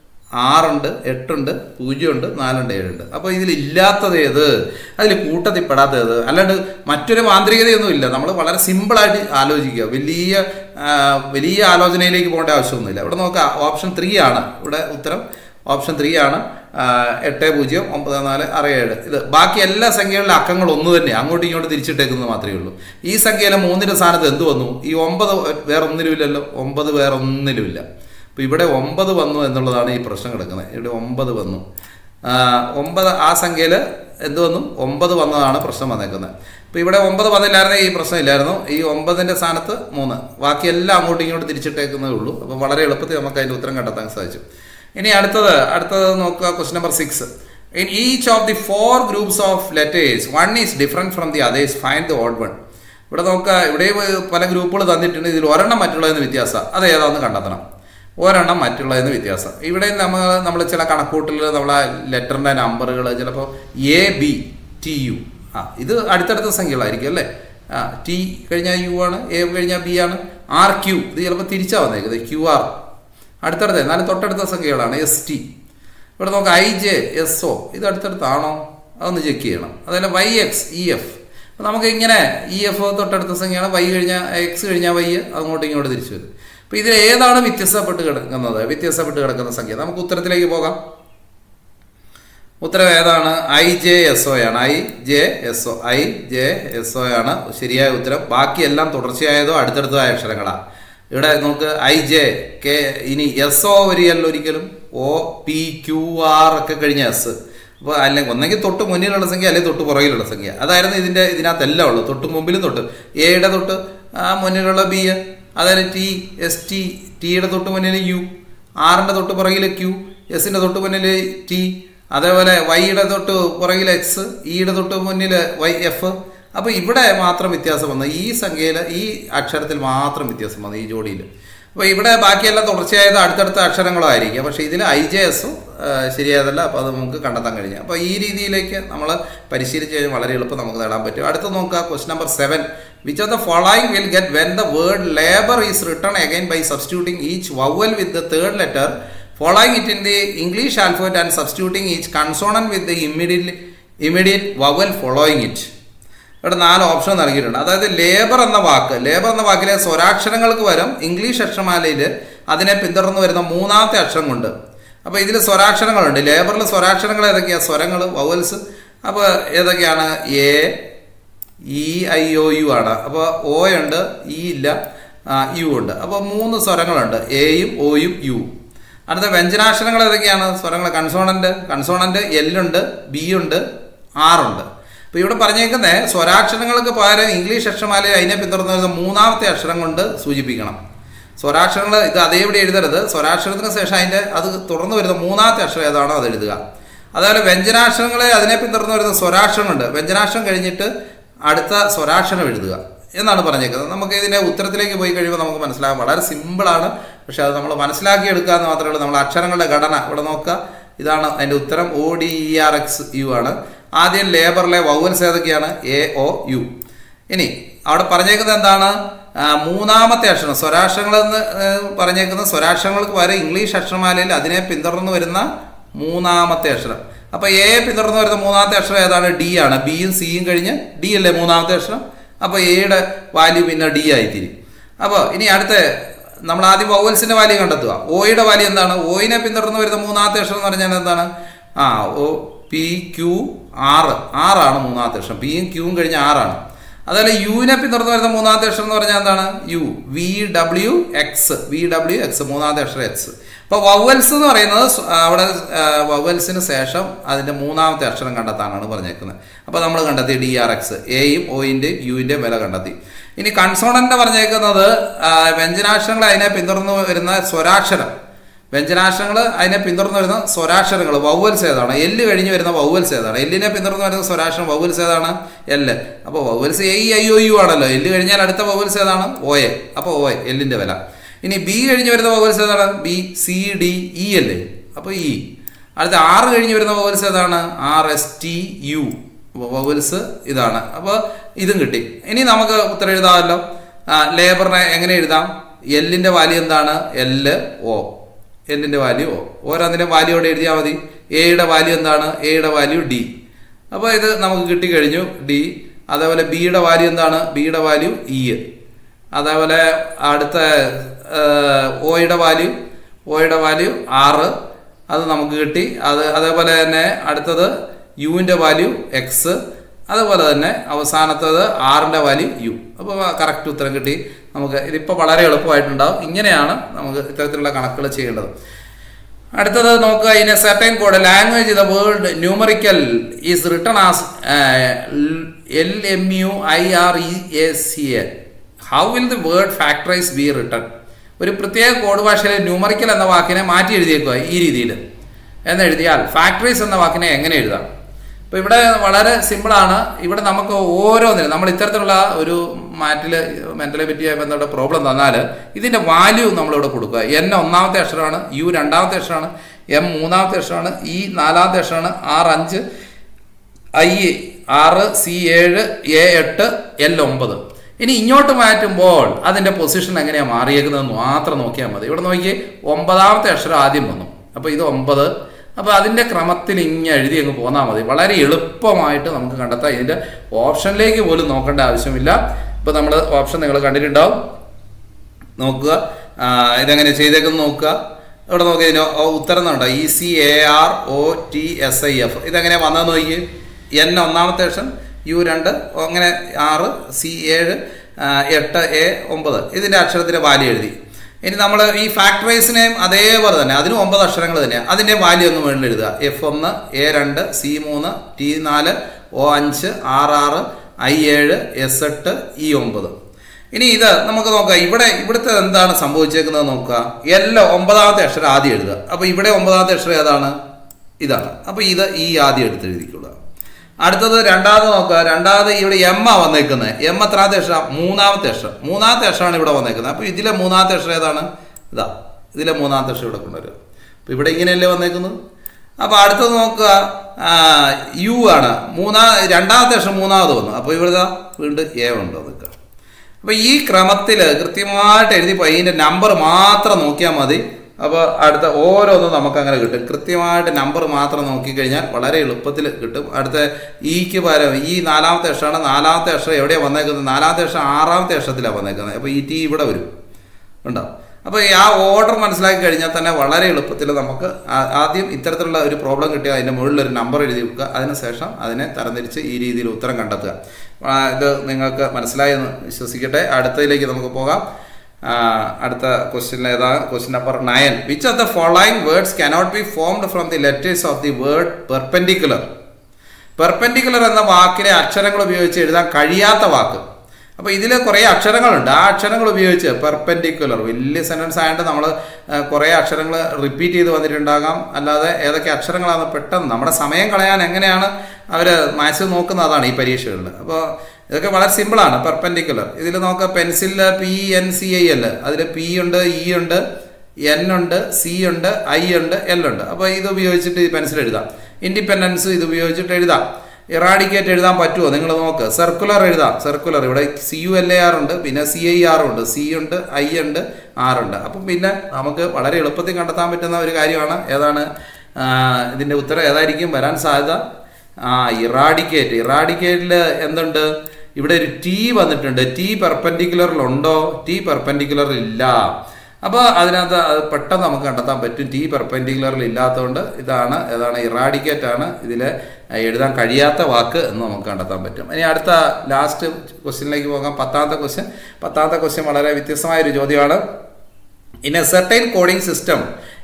Speaker 1: ആറുണ്ട് എട്ടുണ്ട് പൂജ്യമുണ്ട് നാലുണ്ട് ഏഴുണ്ട് അപ്പോൾ ഇതിൽ ഇല്ലാത്തത് ഏത് അതിൽ കൂട്ടത്തിൽ പെടാത്തത് ഏത് അല്ലാണ്ട് മറ്റൊരു മാന്ത്രികതയൊന്നും ഇല്ല നമ്മൾ വളരെ സിമ്പിളായിട്ട് ആലോചിക്കുക വലിയ ആ, വലിയ ആലോചനയിലേക്ക് പോകേണ്ട ആവശ്യമൊന്നുമില്ല ഇവിടെ നോക്കാം ഓപ്ഷൻ ത്രീ ആണ് ഇവിടെ ഉത്തരം ഓപ്ഷൻ ത്രീ ആണ് ആ, എട്ട് പൂജ്യം ഒമ്പത് നാല് ആറ് ഏഴ് ഇത് ബാക്കി എല്ലാ സംഖ്യകളിലെ അക്കങ്ങൾ ഒന്ന് തന്നെ അങ്ങോട്ടും ഇങ്ങോട്ടും തിരിച്ചിട്ടേക്കുന്നത് മാത്രമേ ഉള്ളൂ ഈ സംഖ്യയിലെ മൂന്നിൻ്റെ സ്ഥാനത്ത് എന്ത് വന്നു ഈ ഒമ്പത് വേറെ ഒന്നിലുമില്ലല്ലോ ഒമ്പത് വേറെ ഒന്നിലുമില്ല അപ്പോൾ ഇവിടെ ഒമ്പത് വന്നു എന്നുള്ളതാണ് ഈ പ്രശ്നം കിടക്കുന്നത് ഇവിടെ ഒമ്പത് വന്നു ആ, ഒമ്പത് ആ സംഖ്യയിൽ എന്ത് വന്നു ഒമ്പത് വന്നതാണ് പ്രശ്നം വന്നേക്കുന്നത് അപ്പോൾ ഇവിടെ ഒമ്പത് വന്നില്ലായിരുന്നെങ്കിൽ ഈ പ്രശ്നമില്ലായിരുന്നു ഈ ഒമ്പതിൻ്റെ സ്ഥാനത്ത് മൂന്ന് ബാക്കി എല്ലാം അങ്ങോട്ടും ഇങ്ങോട്ടും തിരിച്ചിട്ടേക്കുന്നേ ഉള്ളൂ അപ്പോൾ വളരെ എളുപ്പത്തിൽ നമുക്ക് അതിൻ്റെ ഉത്തരം കണ്ടെത്താൻ സാധിച്ചു ഇനി അടുത്തത് അടുത്തത് നോക്കുക question number six in each of the four groups of letters one is different from the others find the odd one ഇവിടെ നോക്കുക ഇവിടെ പല ഗ്രൂപ്പുകൾ തന്നിട്ടുണ്ട് ഇതിൽ ഒരെണ്ണം മറ്റുള്ളതിന് വ്യത്യാസം അത് ഏതാണെന്ന് കണ്ടെത്തണം ഒരെണ്ണം മറ്റുള്ളതിന് വ്യത്യാസം ഇവിടെ നമ്മൾ നമ്മൾ ചില കണക്കൂട്ടൽ നമ്മളെ ലെറ്ററിൻ്റെ നമ്പറുകൾ ചിലപ്പോൾ എ ബി ടി യു ആ ഇത് അടുത്തടുത്ത സംഖ്യകളായിരിക്കും അല്ലേ ആ ടി കഴിഞ്ഞാൽ യു ആണ് എ കഴിഞ്ഞാൽ ബി ആണ് ആർ ക്യു ഇത് ചിലപ്പോൾ തിരിച്ചാണ് വന്നേക്കുന്നത് ക്യു ആർ അടുത്തടുത്ത എന്നാലും തൊട്ടടുത്ത സംഖ്യകളാണ് എസ് ടി ഇവിടെ നോക്കാം ഐ ജെ എസ് ഒ ഇത് അടുത്തടുത്താണോ അതൊന്ന് ചെക്ക് ചെയ്യണം അതുപോലെ വൈ എക്സ് ഇ എഫ് അപ്പോൾ നമുക്ക് ഇങ്ങനെ ഇ എഫ് തൊട്ടടുത്ത സംഖ്യയാണ് വൈ കഴിഞ്ഞാൽ എക്സ് കഴിഞ്ഞാൽ വൈ അങ്ങോട്ടും ഇങ്ങോട്ട് തിരിച്ചു വരും അപ്പോൾ ഇതിൽ ഏതാണ് വ്യത്യസ്തപ്പെട്ട് കിടക്കുന്നത് വ്യത്യസ്തപ്പെട്ട് കിടക്കുന്ന സംഖ്യ നമുക്ക് ഉത്തരത്തിലേക്ക് പോകാം ഉത്തരം ഏതാണ് ഐ ജെ എസ് ഒ ആണ് I J S O I J S O ആണ് ശരിയായ ഉത്തരം ബാക്കിയെല്ലാം തുടർച്ചയായതോ അടുത്തടുത്തതായ അക്ഷരങ്ങളാണ് ഇവിടെ നമുക്ക് ഐ ജെ കെ ഇനി എസ് ഒ വരികയല്ല ഒരിക്കലും ഒ പി ക്യു ആർ ഒക്കെ കഴിഞ്ഞ എസ് അപ്പോൾ അല്ലെങ്കിൽ ഒന്നെങ്കിൽ തൊട്ട് മുന്നിലുള്ള സംഖ്യ അല്ലെങ്കിൽ തൊട്ട് പുറകിലുള്ള സംഖ്യ അതായിരുന്നു ഇതിൻ്റെ ഇതിനകത്തെല്ലാം ഉള്ളൂ തൊട്ട് മുമ്പിലും തൊട്ട് എയുടെ തൊട്ട് ആ മുന്നിലുള്ള ബി അതായത് ടി എസ് ടി ടിയുടെ തൊട്ട് മുന്നിൽ യു ആറിൻ്റെ തൊട്ട് പുറകിൽ ക്യു എസിൻ്റെ തൊട്ട് മുന്നിൽ ടി അതേപോലെ വൈയുടെ തൊട്ട് പുറകിൽ എക്സ് ഇയുടെ തൊട്ട് മുന്നിൽ വൈ എഫ് അപ്പോൾ ഇവിടെ മാത്രം വ്യത്യാസം വന്നു ഈ സംഖ്യയിൽ ഈ അക്ഷരത്തിൽ മാത്രം വ്യത്യാസം വന്നു ഈ ജോഡിയിൽ അപ്പോൾ ഇവിടെ ബാക്കിയെല്ലാം തുടർച്ചയായത് അടുത്തടുത്ത അക്ഷരങ്ങളോ ആയിരിക്കും പക്ഷേ ഇതിൽ ഐ ജെ എസും ശരിയായതല്ല അപ്പോൾ അത് നമുക്ക് കണ്ടെത്താൻ കഴിഞ്ഞു അപ്പോൾ ഈ രീതിയിലേക്ക് നമ്മൾ പരിശീലിച്ച് കഴിഞ്ഞാൽ വളരെ എളുപ്പം നമുക്ക് നേടാൻ പറ്റും അടുത്ത് നോക്കുക quest number seven which of the following will get when the word labour is return again by substituting each vowel with the third letter following it in the English alphabet and substituting each consonant with the immediate, immediate vowel following it. ഇവിടെ നാല് option നൽകിയിട്ടുണ്ട് അതായത് labour എന്ന വാക്ക് labour എന്ന വാക്കിലെ സ്വരാക്ഷരങ്ങൾക്ക് വരും English അക്ഷരമാലയിൽ അതിനെ പിന്തുടർന്ന് വരുന്ന മൂന്നാമത്തെ അക്ഷരം കൊണ്ട് അപ്പോൾ ഇതിൽ സ്വരാക്ഷരങ്ങളുണ്ട് ലേബറിൽ സ്വരാക്ഷരങ്ങൾ ഏതൊക്കെയാണ് സ്വരങ്ങൾ വവൽസ് അപ്പോൾ ഏതൊക്കെയാണ് A E I O U ആണ് അപ്പോൾ ഒ ഉണ്ട് ഇ ഇല്ല യു ഉണ്ട് അപ്പോൾ മൂന്ന് സ്വരങ്ങളുണ്ട് എയും ഒയും യു അടുത്ത വ്യഞ്ജനാക്ഷരങ്ങൾ ഏതൊക്കെയാണ് സ്വരങ്ങൾ കൺസോണന്റ് കൺസോണന്റ് എല്ലുണ്ട് ബി ഉണ്ട് ആറുണ്ട് അപ്പോൾ ഇവിടെ പറഞ്ഞേക്കുന്നത് സ്വരാക്ഷരങ്ങൾക്ക് പകരം ഇംഗ്ലീഷ് അക്ഷരമാലയിൽ അതിനെ പിന്തുടർന്ന് വരുന്ന മൂന്നാമത്തെ അക്ഷരം കൊണ്ട് സൂചിപ്പിക്കണം സ്വരാക്ഷരങ്ങൾ ഇത് അതേപടി എഴുതരുത് സ്വരാക്ഷരത്തിന് ശേഷം അതിൻ്റെ അത് തുടർന്ന് വരുന്ന മൂന്നാമത്തെ അക്ഷരം ഏതാണോ അത് എഴുതുക അതേപോലെ വ്യഞ്ജനാക്ഷരങ്ങളെ അതിനെ പിന്തുടർന്ന് വരുന്ന സ്വരാക്ഷരമുണ്ട് വ്യഞ്ജനാക്ഷരം കഴിഞ്ഞിട്ട് അടുത്ത സ്വരാക്ഷരം എഴുതുക എന്നാണ് പറഞ്ഞേക്കുന്നത് നമുക്ക് ഇതിൻ്റെ ഉത്തരത്തിലേക്ക് പോയി കഴിയുമ്പോൾ നമുക്ക് മനസ്സിലാകാം വളരെ സിമ്പിളാണ് പക്ഷെ അത് നമ്മൾ മനസ്സിലാക്കിയെടുക്കുക എന്ന് മാത്രമേ ഉള്ളൂ നമ്മൾ അക്ഷരങ്ങളുടെ ഘടന ഇവിടെ നോക്കുക ഇതാണ് അതിൻ്റെ ഉത്തരം O D E R X U ആണ് ആദ്യം ലേബറിലെ വൗവൽസ് ഏതൊക്കെയാണ് എ ഒ യു ഇനി അവിടെ പറഞ്ഞേക്കുന്നത് എന്താണ് മൂന്നാമത്തെ അക്ഷരം സ്വരാക്ഷരങ്ങൾ എന്ന് പറഞ്ഞേക്കുന്ന സ്വരാക്ഷരങ്ങൾക്ക് പകരം ഇംഗ്ലീഷ് അക്ഷരമാലയിൽ അതിനെ പിന്തുടർന്ന് വരുന്ന മൂന്നാമത്തെ അക്ഷരം അപ്പൊ എ പിന്തുടർന്ന് വരുന്ന മൂന്നാമത്തെ അക്ഷരം ഏതാണ് ഡി ആണ് ബിയും സിയും കഴിഞ്ഞ് ഡി അല്ലേ മൂന്നാമത്തെ അക്ഷരം അപ്പോൾ എയുടെ വാല്യൂ പിന്നെ ഡി ആയിത്തീരും അപ്പോൾ ഇനി അടുത്ത നമ്മൾ ആദ്യം വൗവൽസിന്റെ വാല്യൂ കണ്ടെത്തുക ഓയുടെ വാല്യൂ എന്താണ് ഓയിനെ പിന്തുടർന്ന് വരുന്ന മൂന്നാമത്തെ അക്ഷരം എന്ന് പറഞ്ഞാൽ എന്താണ് ആ ഓ പി ക്യു ആറ് ആറാണ് മൂന്നാമത്തെ അക്ഷരം പിയും ക്യൂവും കഴിഞ്ഞ ആറാണ് അതുപോലെ യുവിനെ പിന്തുടർന്ന് വരുന്ന മൂന്നാമത്തെ അക്ഷരം എന്ന് പറഞ്ഞാൽ എന്താണ് U V W X V W X മൂന്നാമത്തെ അക്ഷരം എക്സ് അപ്പോൾ വവൽസ് എന്ന് പറയുന്നത് അവിടെ വവൽസിന് ശേഷം അതിൻ്റെ മൂന്നാമത്തെ അക്ഷരം കണ്ടെത്താനാണ് പറഞ്ഞേക്കുന്നത് അപ്പോൾ നമ്മൾ കണ്ടെത്തി ഡി ആർ എക്സ് എയും ഒയിൻ്റെയും യുവിൻ്റെയും വില കണ്ടെത്തി ഇനി കൺസോണൻ്റ് പറഞ്ഞേക്കുന്നത് വ്യഞ്ജനാക്ഷരങ്ങൾ അതിനെ പിന്തുടർന്ന് വരുന്ന സ്വരാക്ഷരം വ്യഞ്ജനാക്ഷരങ്ങൾ അതിനെ പിന്തുടർന്ന് വരുന്ന സ്വരാക്ഷരങ്ങൾ വൗവൽസ് ഏതാണ് എല്ല് കഴിഞ്ഞ് വരുന്ന വൗവൽസ് ഏതാണ് എല്ലിനെ പിന്തുടർന്ന് വരുന്ന സ്വരാക്ഷരം വൗവൽസ് ഏതാണ് എല്ല് അപ്പോൾ vowels A I O U ആണല്ലോ എല്ല് കഴിഞ്ഞാൽ അടുത്ത വൗവൽസ് ഏതാണ് ഒ എ അപ്പോൾ ഒ എ എല്ലിൻ്റെ വില ഇനി ബി കഴിഞ്ഞ് വരുന്ന വൗവൽസ് ഏതാണ് ബി സി ഡി ഇ അല്ലേ അപ്പോൾ ഇ അടുത്ത ആറ് കഴിഞ്ഞ് വരുന്ന വൗവൽസ് ഏതാണ് R S T U vowels ഇതാണ് അപ്പോൾ ഇതും കിട്ടി ഇനി നമുക്ക് ഉത്തരം എഴുതാമല്ലോ ലേബറിനെ എങ്ങനെ എഴുതാം എല്ലിൻ്റെ വാല്യൂ എന്താണ് എല് ഒ എല്ലിൻ്റെ വാല്യൂ ഒ ഓരോന്നിൻ്റെ വാല്യൂടെ എഴുതിയാൽ മതി എയുടെ വാല്യൂ എന്താണ് എയുടെ വാല്യൂ ഡി അപ്പോൾ ഇത് നമുക്ക് കിട്ടിക്കഴിഞ്ഞു ഡി അതേപോലെ ബിയുടെ വാല്യൂ എന്താണ് ബിയുടെ വാല്യൂ ഇ അതേപോലെ അടുത്ത ഒയുടെ വാല്യൂ ഒയുടെ വാല്യൂ ആറ് അത് നമുക്ക് കിട്ടി അത് അതേപോലെ തന്നെ അടുത്തത് യുവിൻ്റെ വാല്യൂ എക്സ് അതുപോലെ തന്നെ അവസാനത്തത് ആറിൻ്റെ വാല്യൂ യു അപ്പോൾ കറക്റ്റ് ഉത്തരം കിട്ടി നമുക്ക് ഇതിപ്പോൾ വളരെ എളുപ്പമായിട്ടുണ്ടാവും ഇങ്ങനെയാണ് നമുക്ക് ഇത്തരത്തിലുള്ള കണക്കുകൾ ചെയ്യേണ്ടത് അടുത്തത് നോക്കുക in a certain code language the word numerical is written as L M U I R E A C A how will the word factorise be written ഒരു പ്രത്യേക കോഡ് ഭാഷയിൽ ന്യൂമറിക്കൽ എന്ന വാക്കിനെ മാറ്റി എഴുതിയേക്കുക ഈ രീതിയിൽ എന്നെഴുതിയാൽ ഫാക്ടറൈസ് എന്ന വാക്കിനെ എങ്ങനെ എഴുതാം അപ്പോൾ ഇവിടെ വളരെ സിമ്പിളാണ് ഇവിടെ നമുക്ക് ഓരോന്നിനും നമ്മൾ ഇത്തരത്തിലുള്ള ഒരു മാറ്റിൽ മെൻ്റലെ പറ്റിയ ബന്ധപ്പെട്ട പ്രോബ്ലം തന്നാൽ ഇതിൻ്റെ വാല്യൂ നമ്മളിവിടെ കൊടുക്കുക എൻ ഒന്നാമത്തെ അക്ഷരമാണ് യു രണ്ടാമത്തെ അക്ഷരമാണ് എം മൂന്നാമത്തെ അക്ഷരമാണ് ഇ നാലാമത്തെ അക്ഷരമാണ് ആർ അഞ്ച് ഐ ആറ് സി ഏഴ് എ എട്ട് എൽ ഒമ്പത് ഇനി ഇങ്ങോട്ട് മാറ്റുമ്പോൾ അതിൻ്റെ പൊസിഷൻ എങ്ങനെയാണ് മാറിയേക്കുന്നതെന്ന് മാത്രം നോക്കിയാൽ മതി ഇവിടെ നോക്കി ഒമ്പതാമത്തെ അക്ഷരം ആദ്യം വന്നു അപ്പോൾ ഇത് ഒമ്പത് അപ്പോൾ അതിൻ്റെ ക്രമത്തിൽ ഇങ്ങനെ എഴുതി അങ്ങ് പോന്നാൽ മതി വളരെ എളുപ്പമായിട്ട് നമുക്ക് കണ്ടെത്താം ഇതിൻ്റെ ഓപ്ഷനിലേക്ക് പോലും നോക്കേണ്ട ആവശ്യമില്ല ഇപ്പോൾ നമ്മൾ ഓപ്ഷൻ നിങ്ങൾ കണ്ടിട്ടുണ്ടാവും നോക്കുക ഇതെങ്ങനെ ചെയ്തേക്കെന്ന് നോക്കുക ഇവിടെ നോക്കി ഇതിന് ഓ- ഉത്തരം എന്നുണ്ടോ E C A R O T S I F ഇതെങ്ങനെയാണ് വന്നതെന്ന് നോക്കി എൻ ഒന്നാമത്തെ അക്ഷൻ യു രണ്ട് അങ്ങനെ ആറ് സി ഏഴ് ആ, എട്ട് എ ഒമ്പത് ഇതിൻ്റെ അക്ഷരത്തിൻ്റെ വാല്യൂ എഴുതി ഇനി നമ്മൾ ഈ ഫാക്ടറൈസിനെയും അതേപോലെ തന്നെ അതിനും ഒമ്പത് അക്ഷരങ്ങൾ തന്നെയാണ് അതിൻ്റെ വാല്യൂ ഒന്ന് വേണ്ടി എഴുതുക എഫ് ഒന്ന് എ രണ്ട് സി മൂന്ന് ടി നാല് ഒ അഞ്ച് ആർ ആറ് ഐ ഏഴ് എസ് എട്ട് ഇ ഒമ്പത് ഇനി ഇത് നമുക്ക് നോക്കാം ഇവിടെ ഇവിടുത്തെ എന്താണ് സംഭവിച്ചേക്കുന്നത് നോക്കുക എല്ലാ ഒമ്പതാമത്തെ അക്ഷരം ആദ്യം എഴുതുക അപ്പോൾ ഇവിടെ ഒമ്പതാമത്തെ അക്ഷരം ഏതാണ് ഇതാണ് അപ്പോൾ ഇത് ഈ ആദ്യം എടുത്ത് എഴുതിക്കൊള്ളുക അടുത്തത് രണ്ടാമത് നോക്കുക രണ്ടാമത് ഇവിടെ എം ആ വന്നേക്കുന്നത് എം എത്രാമത്തെ അക്ഷരം മൂന്നാമത്തെ അക്ഷരം മൂന്നാമത്തെ അക്ഷരമാണ് ഇവിടെ വന്നേക്കുന്നത് അപ്പോൾ ഇതിലെ മൂന്നാമത്തെ അക്ഷരം ഏതാണ് ഇതാ ഇതിലെ മൂന്നാമത്തെ അക്ഷരം ഇവിടെ കൊണ്ടുവരിക അപ്പോൾ ഇവിടെ ഇങ്ങനെയല്ലേ വന്നേക്കുന്നത് അപ്പോൾ അടുത്തത് നോക്കുക ആ, യു ആണ് മൂന്നാ രണ്ടാമത്തെ അക്ഷരം മൂന്നാമത് വന്നു അപ്പോൾ ഇവിടെ ദാ വീണ്ടും എ ഉണ്ടോ നിൽക്കുക അപ്പോൾ ഈ ക്രമത്തിൽ കൃത്യമായിട്ട് എഴുതി പോയി ഇതിൻ്റെ നമ്പർ മാത്രം നോക്കിയാൽ മതി അപ്പോൾ അടുത്ത ഓരോന്നും നമുക്ക് അങ്ങനെ കിട്ടും കൃത്യമായിട്ട് നമ്പർ മാത്രം നോക്കിക്കഴിഞ്ഞാൽ വളരെ എളുപ്പത്തിൽ കിട്ടും അടുത്ത ഈക്ക് പകരം ഈ നാലാമത്തെ അക്ഷരമാണ് നാലാമത്തെ അക്ഷരം എവിടെയാണ് വന്നേക്കുന്നത് നാലാമത്തെ അക്ഷരം ആറാമത്തെ അക്ഷരത്തിലാണ് വന്നേക്കുന്നത് അപ്പോൾ ഈ ടി ഇവിടെ വരും ഉണ്ടോ അപ്പോൾ ഈ ആ ഓർഡർ മനസ്സിലാക്കി കഴിഞ്ഞാൽ തന്നെ വളരെ എളുപ്പത്തിൽ നമുക്ക് ആ- ആദ്യം ഇത്തരത്തിലുള്ള ഒരു പ്രോബ്ലം കിട്ടിയാൽ അതിൻ്റെ മുകളിൽ ഒരു നമ്പർ എഴുതി വെക്കുക അതിനുശേഷം അതിനെ തരംതിരിച്ച് ഈ രീതിയിൽ ഉത്തരം കണ്ടെത്തുക ആ, ഇത് നിങ്ങൾക്ക് മനസ്സിലായെന്ന് വിശ്വസിക്കട്ടെ അടുത്തതിലേക്ക് നമുക്ക് പോകാം ആ, അടുത്ത ക്വസ്റ്റ്യൻ ഏതാ question number nine which of the following words cannot be formed from the letters of the word perpendicular perpendicular എന്ന വാക്കിലെ അക്ഷരങ്ങൾ ഉപയോഗിച്ച് എഴുതാൻ കഴിയാത്ത വാക്ക് അപ്പോൾ ഇതിൽ കുറേ അക്ഷരങ്ങളുണ്ട് ആ അക്ഷരങ്ങൾ ഉപയോഗിച്ച് പെർപെൻഡിക്കുലർ വലിയ സെൻറ്റൻസ് ആയതുകൊണ്ട് നമ്മൾ കുറേ അക്ഷരങ്ങൾ റിപ്പീറ്റ് ചെയ്ത് വന്നിട്ടുണ്ടാകാം അല്ലാതെ ഏതൊക്കെ അക്ഷരങ്ങളാണ് പെട്ടെന്ന് നമ്മുടെ സമയം കളയാൻ എങ്ങനെയാണ് അവർ മാത്സ് നോക്കുന്നത് അതാണ് ഈ പരീക്ഷകളിൽ അപ്പോൾ ഇതൊക്കെ വളരെ സിമ്പിളാണ് പെർപെൻഡിക്കുലർ ഇതിൽ നോക്കുക പെൻസിലിൽ P N C I L അതിൽ പി ഉണ്ട് ഇ ഉണ്ട് എൻ ഉണ്ട് സി ഉണ്ട് ഐ ഉണ്ട് എൽ ഉണ്ട് അപ്പോൾ ഇത് ഉപയോഗിച്ചിട്ട് ഈ പെൻസിൽ എഴുതാം ഇൻഡിപെൻഡൻസ് ഇത് ഉപയോഗിച്ചിട്ട് എഴുതാം ഇറാഡിക്കേറ്റ് എഴുതാൻ പറ്റുമോ നിങ്ങൾ നോക്ക് സർക്കുലർ എഴുതാം സർക്കുലർ ഇവിടെ C U L A R ഉണ്ട് പിന്നെ സി ഐ ആർ ഉണ്ട് സി ഉണ്ട് ഐ ഉണ്ട് ആർ ഉണ്ട് അപ്പം പിന്നെ നമുക്ക് വളരെ എളുപ്പത്തിൽ കണ്ടെത്താൻ പറ്റുന്ന ഒരു കാര്യമാണ് ഏതാണ് ആ, ഇതിൻ്റെ ഉത്തരം ഏതായിരിക്കും വരാൻ സാധ്യത ആ ഇറാഡിക്കേറ്റ് ഇറാഡിക്കേറ്റിൽ എന്തുണ്ട് ഇവിടെ ഒരു ടി വന്നിട്ടുണ്ട് ടി പെർപെൻഡിക്കുലറിലുണ്ടോ ടി പെർപെൻഡിക്കുലറിൽ ഇല്ല അപ്പോൾ അതിനകത്ത് അത് പെട്ടെന്ന് നമുക്ക് കണ്ടെത്താൻ പറ്റും ടി പെർപെൻഡിക്കുലറിൽ ഇല്ലാത്തതുകൊണ്ട് ഇതാണ് ഏതാണ് ഇറാഡിക്കേറ്റ് ആണ് ഇതിൽ എഴുതാൻ കഴിയാത്ത വാക്ക് എന്ന് നമുക്ക് കണ്ടെത്താൻ പറ്റും ഇനി അടുത്ത ലാസ്റ്റ് ക്വസ്റ്റ്യനിലേക്ക് പോകാം പത്താമത്തെ ക്വസ്റ്റ്യൻ പത്താമത്തെ ക്വസ്റ്റ്യൻ വളരെ വ്യത്യസ്തമായ ഒരു ചോദ്യമാണ് In a certain coding system,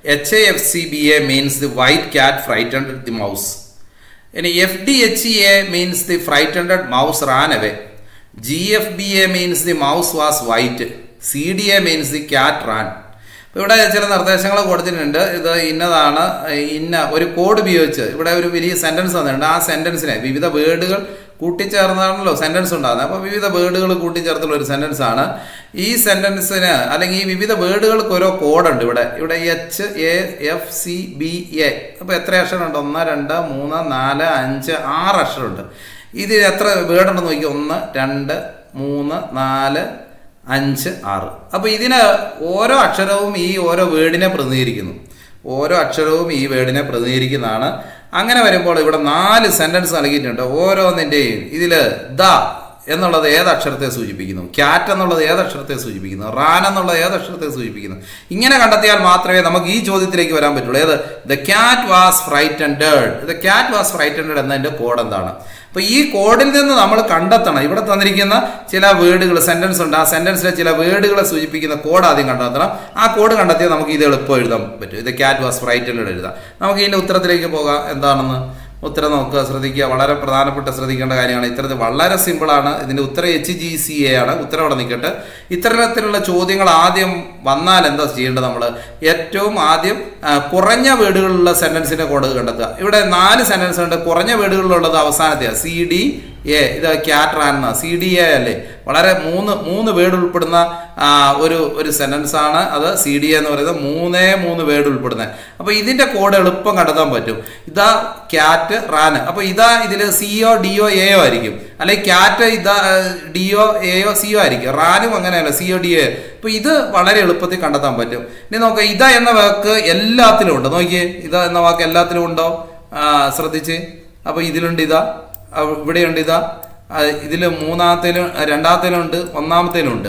Speaker 1: HAFCBA means the white cat frightened the mouse. ഇനി F D H A means the frightened mouse ran away G F B A means the mouse was white C D A means the cat ran ഇവിടെ ചില നിർദ്ദേശങ്ങൾ കൊടുത്തിട്ടുണ്ട് ഇത് ഇന്നതാണ് ഇന്ന ഒരു code ഉപയോഗിച്ച് ഇവിടെ ഒരു വലിയ സെന്റൻസ് തന്നിട്ടുണ്ട് ആ സെന്റൻസിനെ വിവിധ വേർഡുകൾ കൂട്ടിച്ചേർന്നാണല്ലോ സെന്റൻസ് ഉണ്ടാകുന്നത് അപ്പോൾ വിവിധ വേർഡുകൾ കൂട്ടിച്ചേർത്തുള്ള ഒരു സെന്റൻസ് ആണ് ഈ സെന്റൻസിന് അല്ലെങ്കിൽ ഈ വിവിധ വേർഡുകൾക്ക് ഓരോ കോഡുണ്ട് ഇവിടെ ഇവിടെ H A F C B A അപ്പോൾ എത്ര അക്ഷരമുണ്ട് ഒന്ന് രണ്ട് മൂന്ന് നാല് അഞ്ച് ആറ് അക്ഷരമുണ്ട് ഇതിൽ എത്ര വേർഡ് ഉണ്ടെന്ന് നോക്കി ഒന്ന് രണ്ട് മൂന്ന് നാല് അഞ്ച് ആറ് അപ്പോൾ ഇതിന് ഓരോ അക്ഷരവും ഈ ഓരോ വേർഡിനെ പ്രതിനിധീകരിക്കുന്നു ഓരോ അക്ഷരവും ഈ വേർഡിനെ പ്രതിനിധീകരിക്കുന്നതാണ് അങ്ങനെ വരുമ്പോൾ ഇവിടെ നാല് സെന്റൻസ് നൽകിയിട്ടുണ്ട് ഓരോന്നിൻ്റെയും ഇതിൽ ദ എന്നുള്ളത് ഏത് അക്ഷരത്തെ സൂചിപ്പിക്കുന്നു ക്യാറ്റ് എന്നുള്ളത് ഏത് അക്ഷരത്തെ സൂചിപ്പിക്കുന്നു റാൻ എന്നുള്ളത് ഏത് അക്ഷരത്തെ സൂചിപ്പിക്കുന്നു ഇങ്ങനെ കണ്ടെത്തിയാൽ മാത്രമേ നമുക്ക് ഈ ചോദ്യത്തിലേക്ക് വരാൻ പറ്റുള്ളൂ ഏത് the cat was frightened the cat was frightened എന്നതിൻ്റെ കോഡ് എന്താണ് അപ്പൊ ഈ കോഡിൽ നിന്ന് നമ്മൾ കണ്ടെത്തണം ഇവിടെ തന്നിരിക്കുന്ന ചില വേർഡുകൾ സെന്റൻസ് ഉണ്ട് ആ സെന്റൻസിലെ ചില വേർഡുകളെ സൂചിപ്പിക്കുന്ന കോഡ് ആദ്യം കണ്ടെത്തണം ആ കോഡ് കണ്ടെത്തിയാൽ നമുക്ക് ഇത് എളുപ്പം എഴുതാൻ പറ്റും ഇത് ക്യാറ്റ് വാസ് ഫ്രൈറ്റൻഡ് എഴുതാം നമുക്ക് ഇതിന്റെ ഉത്തരത്തിലേക്ക് പോകാം എന്താണെന്ന് ഉത്തരം നോക്കുക ശ്രദ്ധിക്കുക വളരെ പ്രധാനപ്പെട്ട ശ്രദ്ധിക്കേണ്ട കാര്യമാണ് ഇത്തരത്തിൽ വളരെ സിമ്പിളാണ് ഇതിന്റെ ഉത്തരം എച്ച് ജി സി എ ആണ് ഉത്തരം അവിടെ നിൽക്കട്ടെ ഇത്തരത്തിലുള്ള ചോദ്യങ്ങൾ ആദ്യം വന്നാൽ എന്താ ചെയ്യേണ്ടത് നമ്മൾ ഏറ്റവും ആദ്യം ആ, കുറഞ്ഞ വേർഡുകളുള്ള സെന്റൻസിന്റെ കോഡ് കണ്ടെത്തുക ഇവിടെ നാല് സെന്റൻസ് ഉണ്ട് കുറഞ്ഞ വേർഡുകളിലുള്ളത് അവസാനത്തെയാണ് സി ഡി എ ഇത് cat ran C D A അല്ലേ വളരെ മൂന്ന് മൂന്ന് വേർഡ് ഉൾപ്പെടുന്ന ആ, ഒരു ഒരു സെന്റൻസ് ആണ് അത് സി ഡി എന്ന് പറയുന്നത് മൂന്നേ മൂന്ന് വേർഡ് ഉൾപ്പെടുന്നത് അപ്പോൾ ഇതിന്റെ കോഡ് എളുപ്പം കണ്ടെത്താൻ പറ്റും ഇതാ ക്യാറ്റ് റാൻ അപ്പോൾ ഇതാ ഇതിൽ സിഒ ഡിഒ എയോ ആയിരിക്കും അല്ലെങ്കിൽ ക്യാറ്റ് ഇതാ ഡിഒ എയോ സിഒ ആയിരിക്കും റാനും അങ്ങനെയല്ല സിഒ ഡിഒ അപ്പോൾ ഇത് വളരെ എളുപ്പത്തിൽ കണ്ടെത്താൻ പറ്റും ഇനി നോക്കുക ഇതാ എന്ന വാക്ക് എല്ലാത്തിലും ഉണ്ട് നോക്കിയേ ഇതാ എന്ന വാക്ക് എല്ലാത്തിലും ഉണ്ടോ ആ, ശ്രദ്ധിച്ച് അപ്പോൾ ഇതിലുണ്ട് ഇതാ അഹ് ഇവിടെയുണ്ട് ഇതാ ഇതിൽ മൂന്നാമത്തേലും രണ്ടാമത്തേലും ഉണ്ട് ഒന്നാമത്തേലും ഉണ്ട് അപ്പോൾ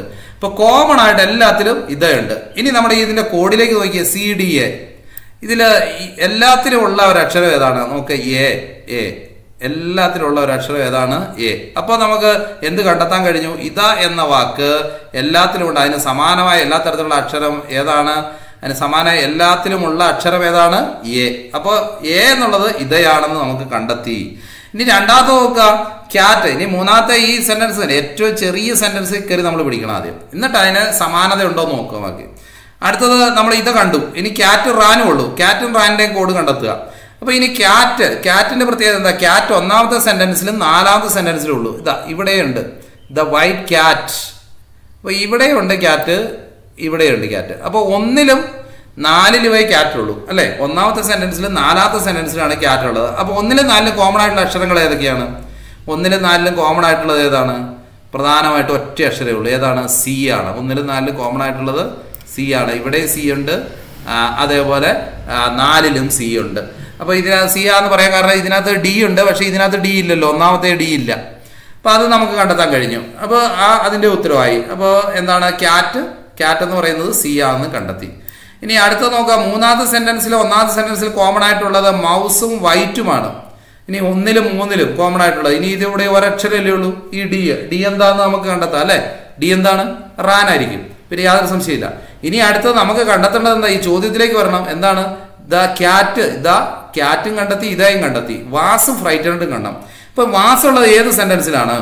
Speaker 1: ഇപ്പൊ കോമൺ ആയിട്ട് എല്ലാത്തിലും ഇതുണ്ട് ഇനി നമ്മുടെ ഇതിന്റെ കോഡിലേക്ക് നോക്കിയ സി ഡി എ ഇതില് ഈ എല്ലാത്തിലും ഉള്ള ഒരു അക്ഷരം ഏതാണ് നമുക്ക് എ എ എല്ലാത്തിലും ഉള്ള ഒരു അക്ഷരം ഏതാണ് എ അപ്പോൾ നമുക്ക് എന്ത് കണ്ടെത്താൻ കഴിഞ്ഞു ഇത എന്ന വാക്ക് എല്ലാത്തിലും ഉണ്ട് അതിന് സമാനമായ എല്ലാ തരത്തിലുള്ള അക്ഷരം ഏതാണ് അതിന് സമാനമായ എല്ലാത്തിലുമുള്ള അക്ഷരം ഏതാണ് എ അപ്പോൾ എ എന്നുള്ളത് ഇതയാണെന്ന് നമുക്ക് കണ്ടെത്തി ഇനി രണ്ടാമത്തെ നോക്കുക ക്യാറ്റ് ഇനി മൂന്നാമത്തെ ഈ സെന്റൻസ് ഏറ്റവും ചെറിയ സെന്റൻസ് കയറി നമ്മൾ പിടിക്കണം ആദ്യം എന്നിട്ട് അതിന് സമാനത ഉണ്ടോ എന്ന് നോക്കുക ബാക്കി അടുത്തത് നമ്മൾ ഇത് കണ്ടു ഇനി ക്യാറ്റ് റാനും ഉള്ളൂ ക്യാറ്റും റാനിന്റെയും കോഡ് കണ്ടെത്തുക അപ്പൊ ഇനി ക്യാറ്റ് ക്യാറ്റിന്റെ പ്രത്യേകത എന്താ ക്യാറ്റ് ഒന്നാമത്തെ സെന്റൻസിലും നാലാമത്തെ സെന്റൻസിലും ഉള്ളൂ ഇതാ ഇവിടെയുണ്ട് ദ വൈറ്റ് ക്യാറ്റ് അപ്പൊ ഇവിടെയുണ്ട് ക്യാറ്റ് ഇവിടെയുണ്ട് ക്യാറ്റ് അപ്പോൾ ഒന്നിലും നാലിലുമേ ക്യാറ്റ് ഉള്ളൂ അല്ലേ ഒന്നാമത്തെ സെന്റൻസിലും നാലാമത്തെ സെന്റൻസിലാണ് ക്യാറ്റ് ഉള്ളത് അപ്പോൾ ഒന്നിലും നാലിലും കോമൺ ആയിട്ടുള്ള അക്ഷരങ്ങൾ ഏതൊക്കെയാണ് ഒന്നിലും നാലിലും കോമൺ ആയിട്ടുള്ളത് ഏതാണ് പ്രധാനമായിട്ട് ഒറ്റ അക്ഷരമേ ഉള്ളൂ ഏതാണ് സി ആണ് ഒന്നിലും നാലിലും കോമൺ ആയിട്ടുള്ളത് സി ആണ് ഇവിടെ സി ഉണ്ട് ആ, അതേപോലെ ആ, നാലിലും സി ഉണ്ട് അപ്പോൾ ഇതിനകത്ത് സി ആന്ന് പറയാൻ കാരണം ഇതിനകത്ത് ഡി ഉണ്ട് പക്ഷേ ഇതിനകത്ത് ഡി ഇല്ലല്ലോ ഒന്നാമത്തെ ഡി ഇല്ല അപ്പോൾ അത് നമുക്ക് കണ്ടെത്താൻ കഴിഞ്ഞു അപ്പോൾ ആ അതിൻ്റെ ഉത്തരവായി അപ്പോൾ എന്താണ് ക്യാറ്റ് ക്യാറ്റ് എന്ന് പറയുന്നത് സി ആണെന്ന് കണ്ടെത്തി ഇനി അടുത്ത നോക്കാം മൂന്നാമത്തെ സെന്റൻസിൽ ഒന്നാമത്തെ സെന്റൻസിൽ കോമൺ ആയിട്ടുള്ളത് മൗസും വൈറ്റുമാണ് ഇനി ഒന്നിലും മൂന്നിലും കോമൺ ആയിട്ടുള്ളത് ഇനി ഇതിവിടെ ഒരക്ഷരമല്ലേ ഉള്ളൂ ഈ ഡി ഡി എന്താന്ന് നമുക്ക് കണ്ടെത്താം അല്ലേ ഡി എന്താണ് റാൻ ആയിരിക്കും പിന്നെ യാതൊരു സംശയമില്ല ഇനി അടുത്തത് നമുക്ക് കണ്ടെത്തേണ്ടത് എന്താ ഈ ചോദ്യത്തിലേക്ക് വരണം എന്താണ് ദ ക്യാറ്റ് ദ ക്യാറ്റും കണ്ടെത്തി ഇതായും കണ്ടെത്തി വാസും ഫ്രൈറ്റനും കണ്ടെം ഇപ്പൊ വാസ് ഉള്ളത് ഏത് സെന്റൻസിലാണ്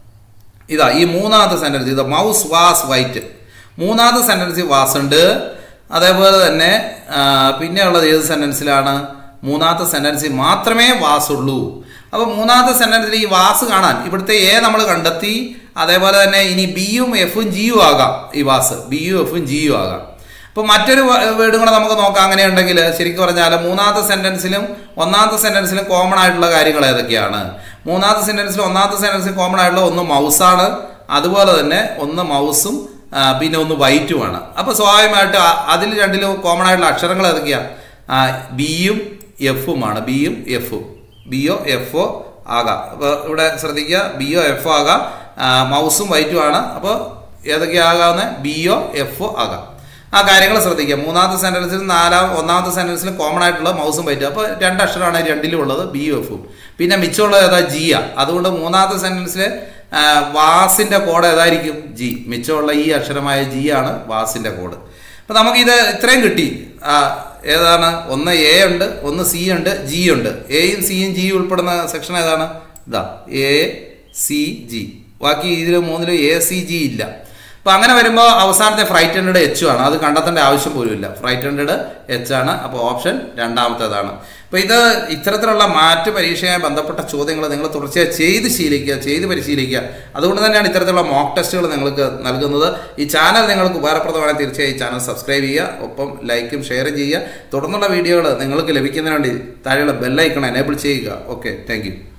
Speaker 1: ഇതാ ഈ മൂന്നാമത്തെ സെന്റൻസ് ഇത് മൗസ് വാസ് വൈറ്റ് മൂന്നാമത്തെ സെന്റൻസിൽ വാസ് ഉണ്ട് അതേപോലെ തന്നെ ആ, പിന്നെ ഉള്ളത് ഏത് സെന്റൻസിലാണ് മൂന്നാമത്തെ സെന്റൻസിൽ മാത്രമേ വാസ് ഉള്ളൂ അപ്പോൾ മൂന്നാമത്തെ സെന്റൻസിൽ ഈ വാസ് കാണാൻ ഇവിടുത്തെ എ നമ്മൾ കണ്ടെത്തി അതേപോലെ തന്നെ ഇനി ബിയും എഫും ജിയും ആകാം ഈ വാസ് ബിയും എഫും ജിയും ആകാം അപ്പോൾ മറ്റൊരു വേർഡും കൂടെ നമുക്ക് നോക്കാം അങ്ങനെയുണ്ടെങ്കിൽ ശരിക്കും പറഞ്ഞാൽ മൂന്നാമത്തെ സെന്റൻസിലും ഒന്നാമത്തെ സെന്റൻസിലും കോമൺ ആയിട്ടുള്ള കാര്യങ്ങൾ ഏതൊക്കെയാണ് മൂന്നാമത്തെ സെന്റൻസിലും ഒന്നാമത്തെ സെന്റൻസിലും കോമൺ ആയിട്ടുള്ള ഒന്ന് മൗസാണ് അതുപോലെ തന്നെ ഒന്ന് മൗസും ആ, പിന്നെ ഒന്ന് വൈറ്റുമാണ് അപ്പോൾ സ്വാഭാവികമായിട്ട് ആ- അതിൽ രണ്ടിലും കോമൺ ആയിട്ടുള്ള അക്ഷരങ്ങൾ ഏതൊക്കെയാണ് ബിയും എഫുമാണ് ബിയും എഫും ബിയോ എഫോ ആകാം അപ്പോൾ ഇവിടെ ശ്രദ്ധിക്കുക ബിയോ എഫോ ആകാം ആ, മൗസും വൈറ്റും ആണ് അപ്പോൾ ഏതൊക്കെയാകാവുന്ന ബിയോ എഫോ ആകാം ആ കാര്യങ്ങൾ ശ്രദ്ധിക്കുക മൂന്നാമത്തെ സെന്റൻസിൽ നാലാം ഒന്നാമത്തെ സെന്റൻസിൽ കോമൺ ആയിട്ടുള്ള മൗസും വൈറ്റും അപ്പോൾ രണ്ട് അക്ഷരമാണ് രണ്ടിലും ഉള്ളത് ബി എഫും പിന്നെ മിച്ചമുള്ളത് ഏതാ ജിയ അതുകൊണ്ട് മൂന്നാമത്തെ സെന്റൻസിൽ വാസിന്റെ കോഡ് ഏതായിരിക്കും ജി മിച്ചമുള്ള ഈ അക്ഷരമായ ജി ആണ് വാസിന്റെ കോഡ് അപ്പൊ നമുക്ക് ഇത് ഇത്രയും കിട്ടി ആ, ഏതാണ് ഒന്ന് എ ഉണ്ട് ഒന്ന് സി ഉണ്ട് ജി ഉണ്ട് എയും സിയും ജിയും ഉൾപ്പെടുന്ന സെക്ഷൻ ഏതാണ് ഇതാ എ സി ജി ബാക്കി ഇതിൽ മൂന്നിലും എ സി ജി ഇല്ല അപ്പൊ അങ്ങനെ വരുമ്പോൾ അവസാനത്തെ ഫ്രൈറ്റ് ഹൺഡ്രഡ് എച്ച് ആണ് അത് കണ്ടെത്തേണ്ട ആവശ്യം പോലും ഇല്ല ഫ്രൈറ്റ് ഹൺഡ്രഡ് എച്ച് ആണ് അപ്പോൾ ഓപ്ഷൻ രണ്ടാമത്തേതാണ് അപ്പോൾ ഇത് ഇത്തരത്തിലുള്ള മാറ്റ് പരീക്ഷയുമായി ബന്ധപ്പെട്ട ചോദ്യങ്ങൾ നിങ്ങൾ തുടർച്ചയായി ചെയ്ത് ശീലിക്കുക ചെയ്ത് പരിശീലിക്കുക അതുകൊണ്ട് തന്നെയാണ് ഇത്തരത്തിലുള്ള മോക്ക് ടെസ്റ്റുകൾ നിങ്ങൾക്ക് നൽകുന്നത് ഈ ചാനൽ നിങ്ങൾക്ക് ഉപകാരപ്രദമാണ് തീർച്ചയായും ഈ ചാനൽ സബ്സ്ക്രൈബ് ചെയ്യുക ഒപ്പം ലൈക്കും ഷെയറും ചെയ്യുക തുടർന്നുള്ള വീഡിയോകൾ നിങ്ങൾക്ക് ലഭിക്കുന്നതിന് വേണ്ടി താഴെയുള്ള ബെല്ലൈക്കണം എനേബിൾ ചെയ്യുക ഓക്കെ താങ്ക്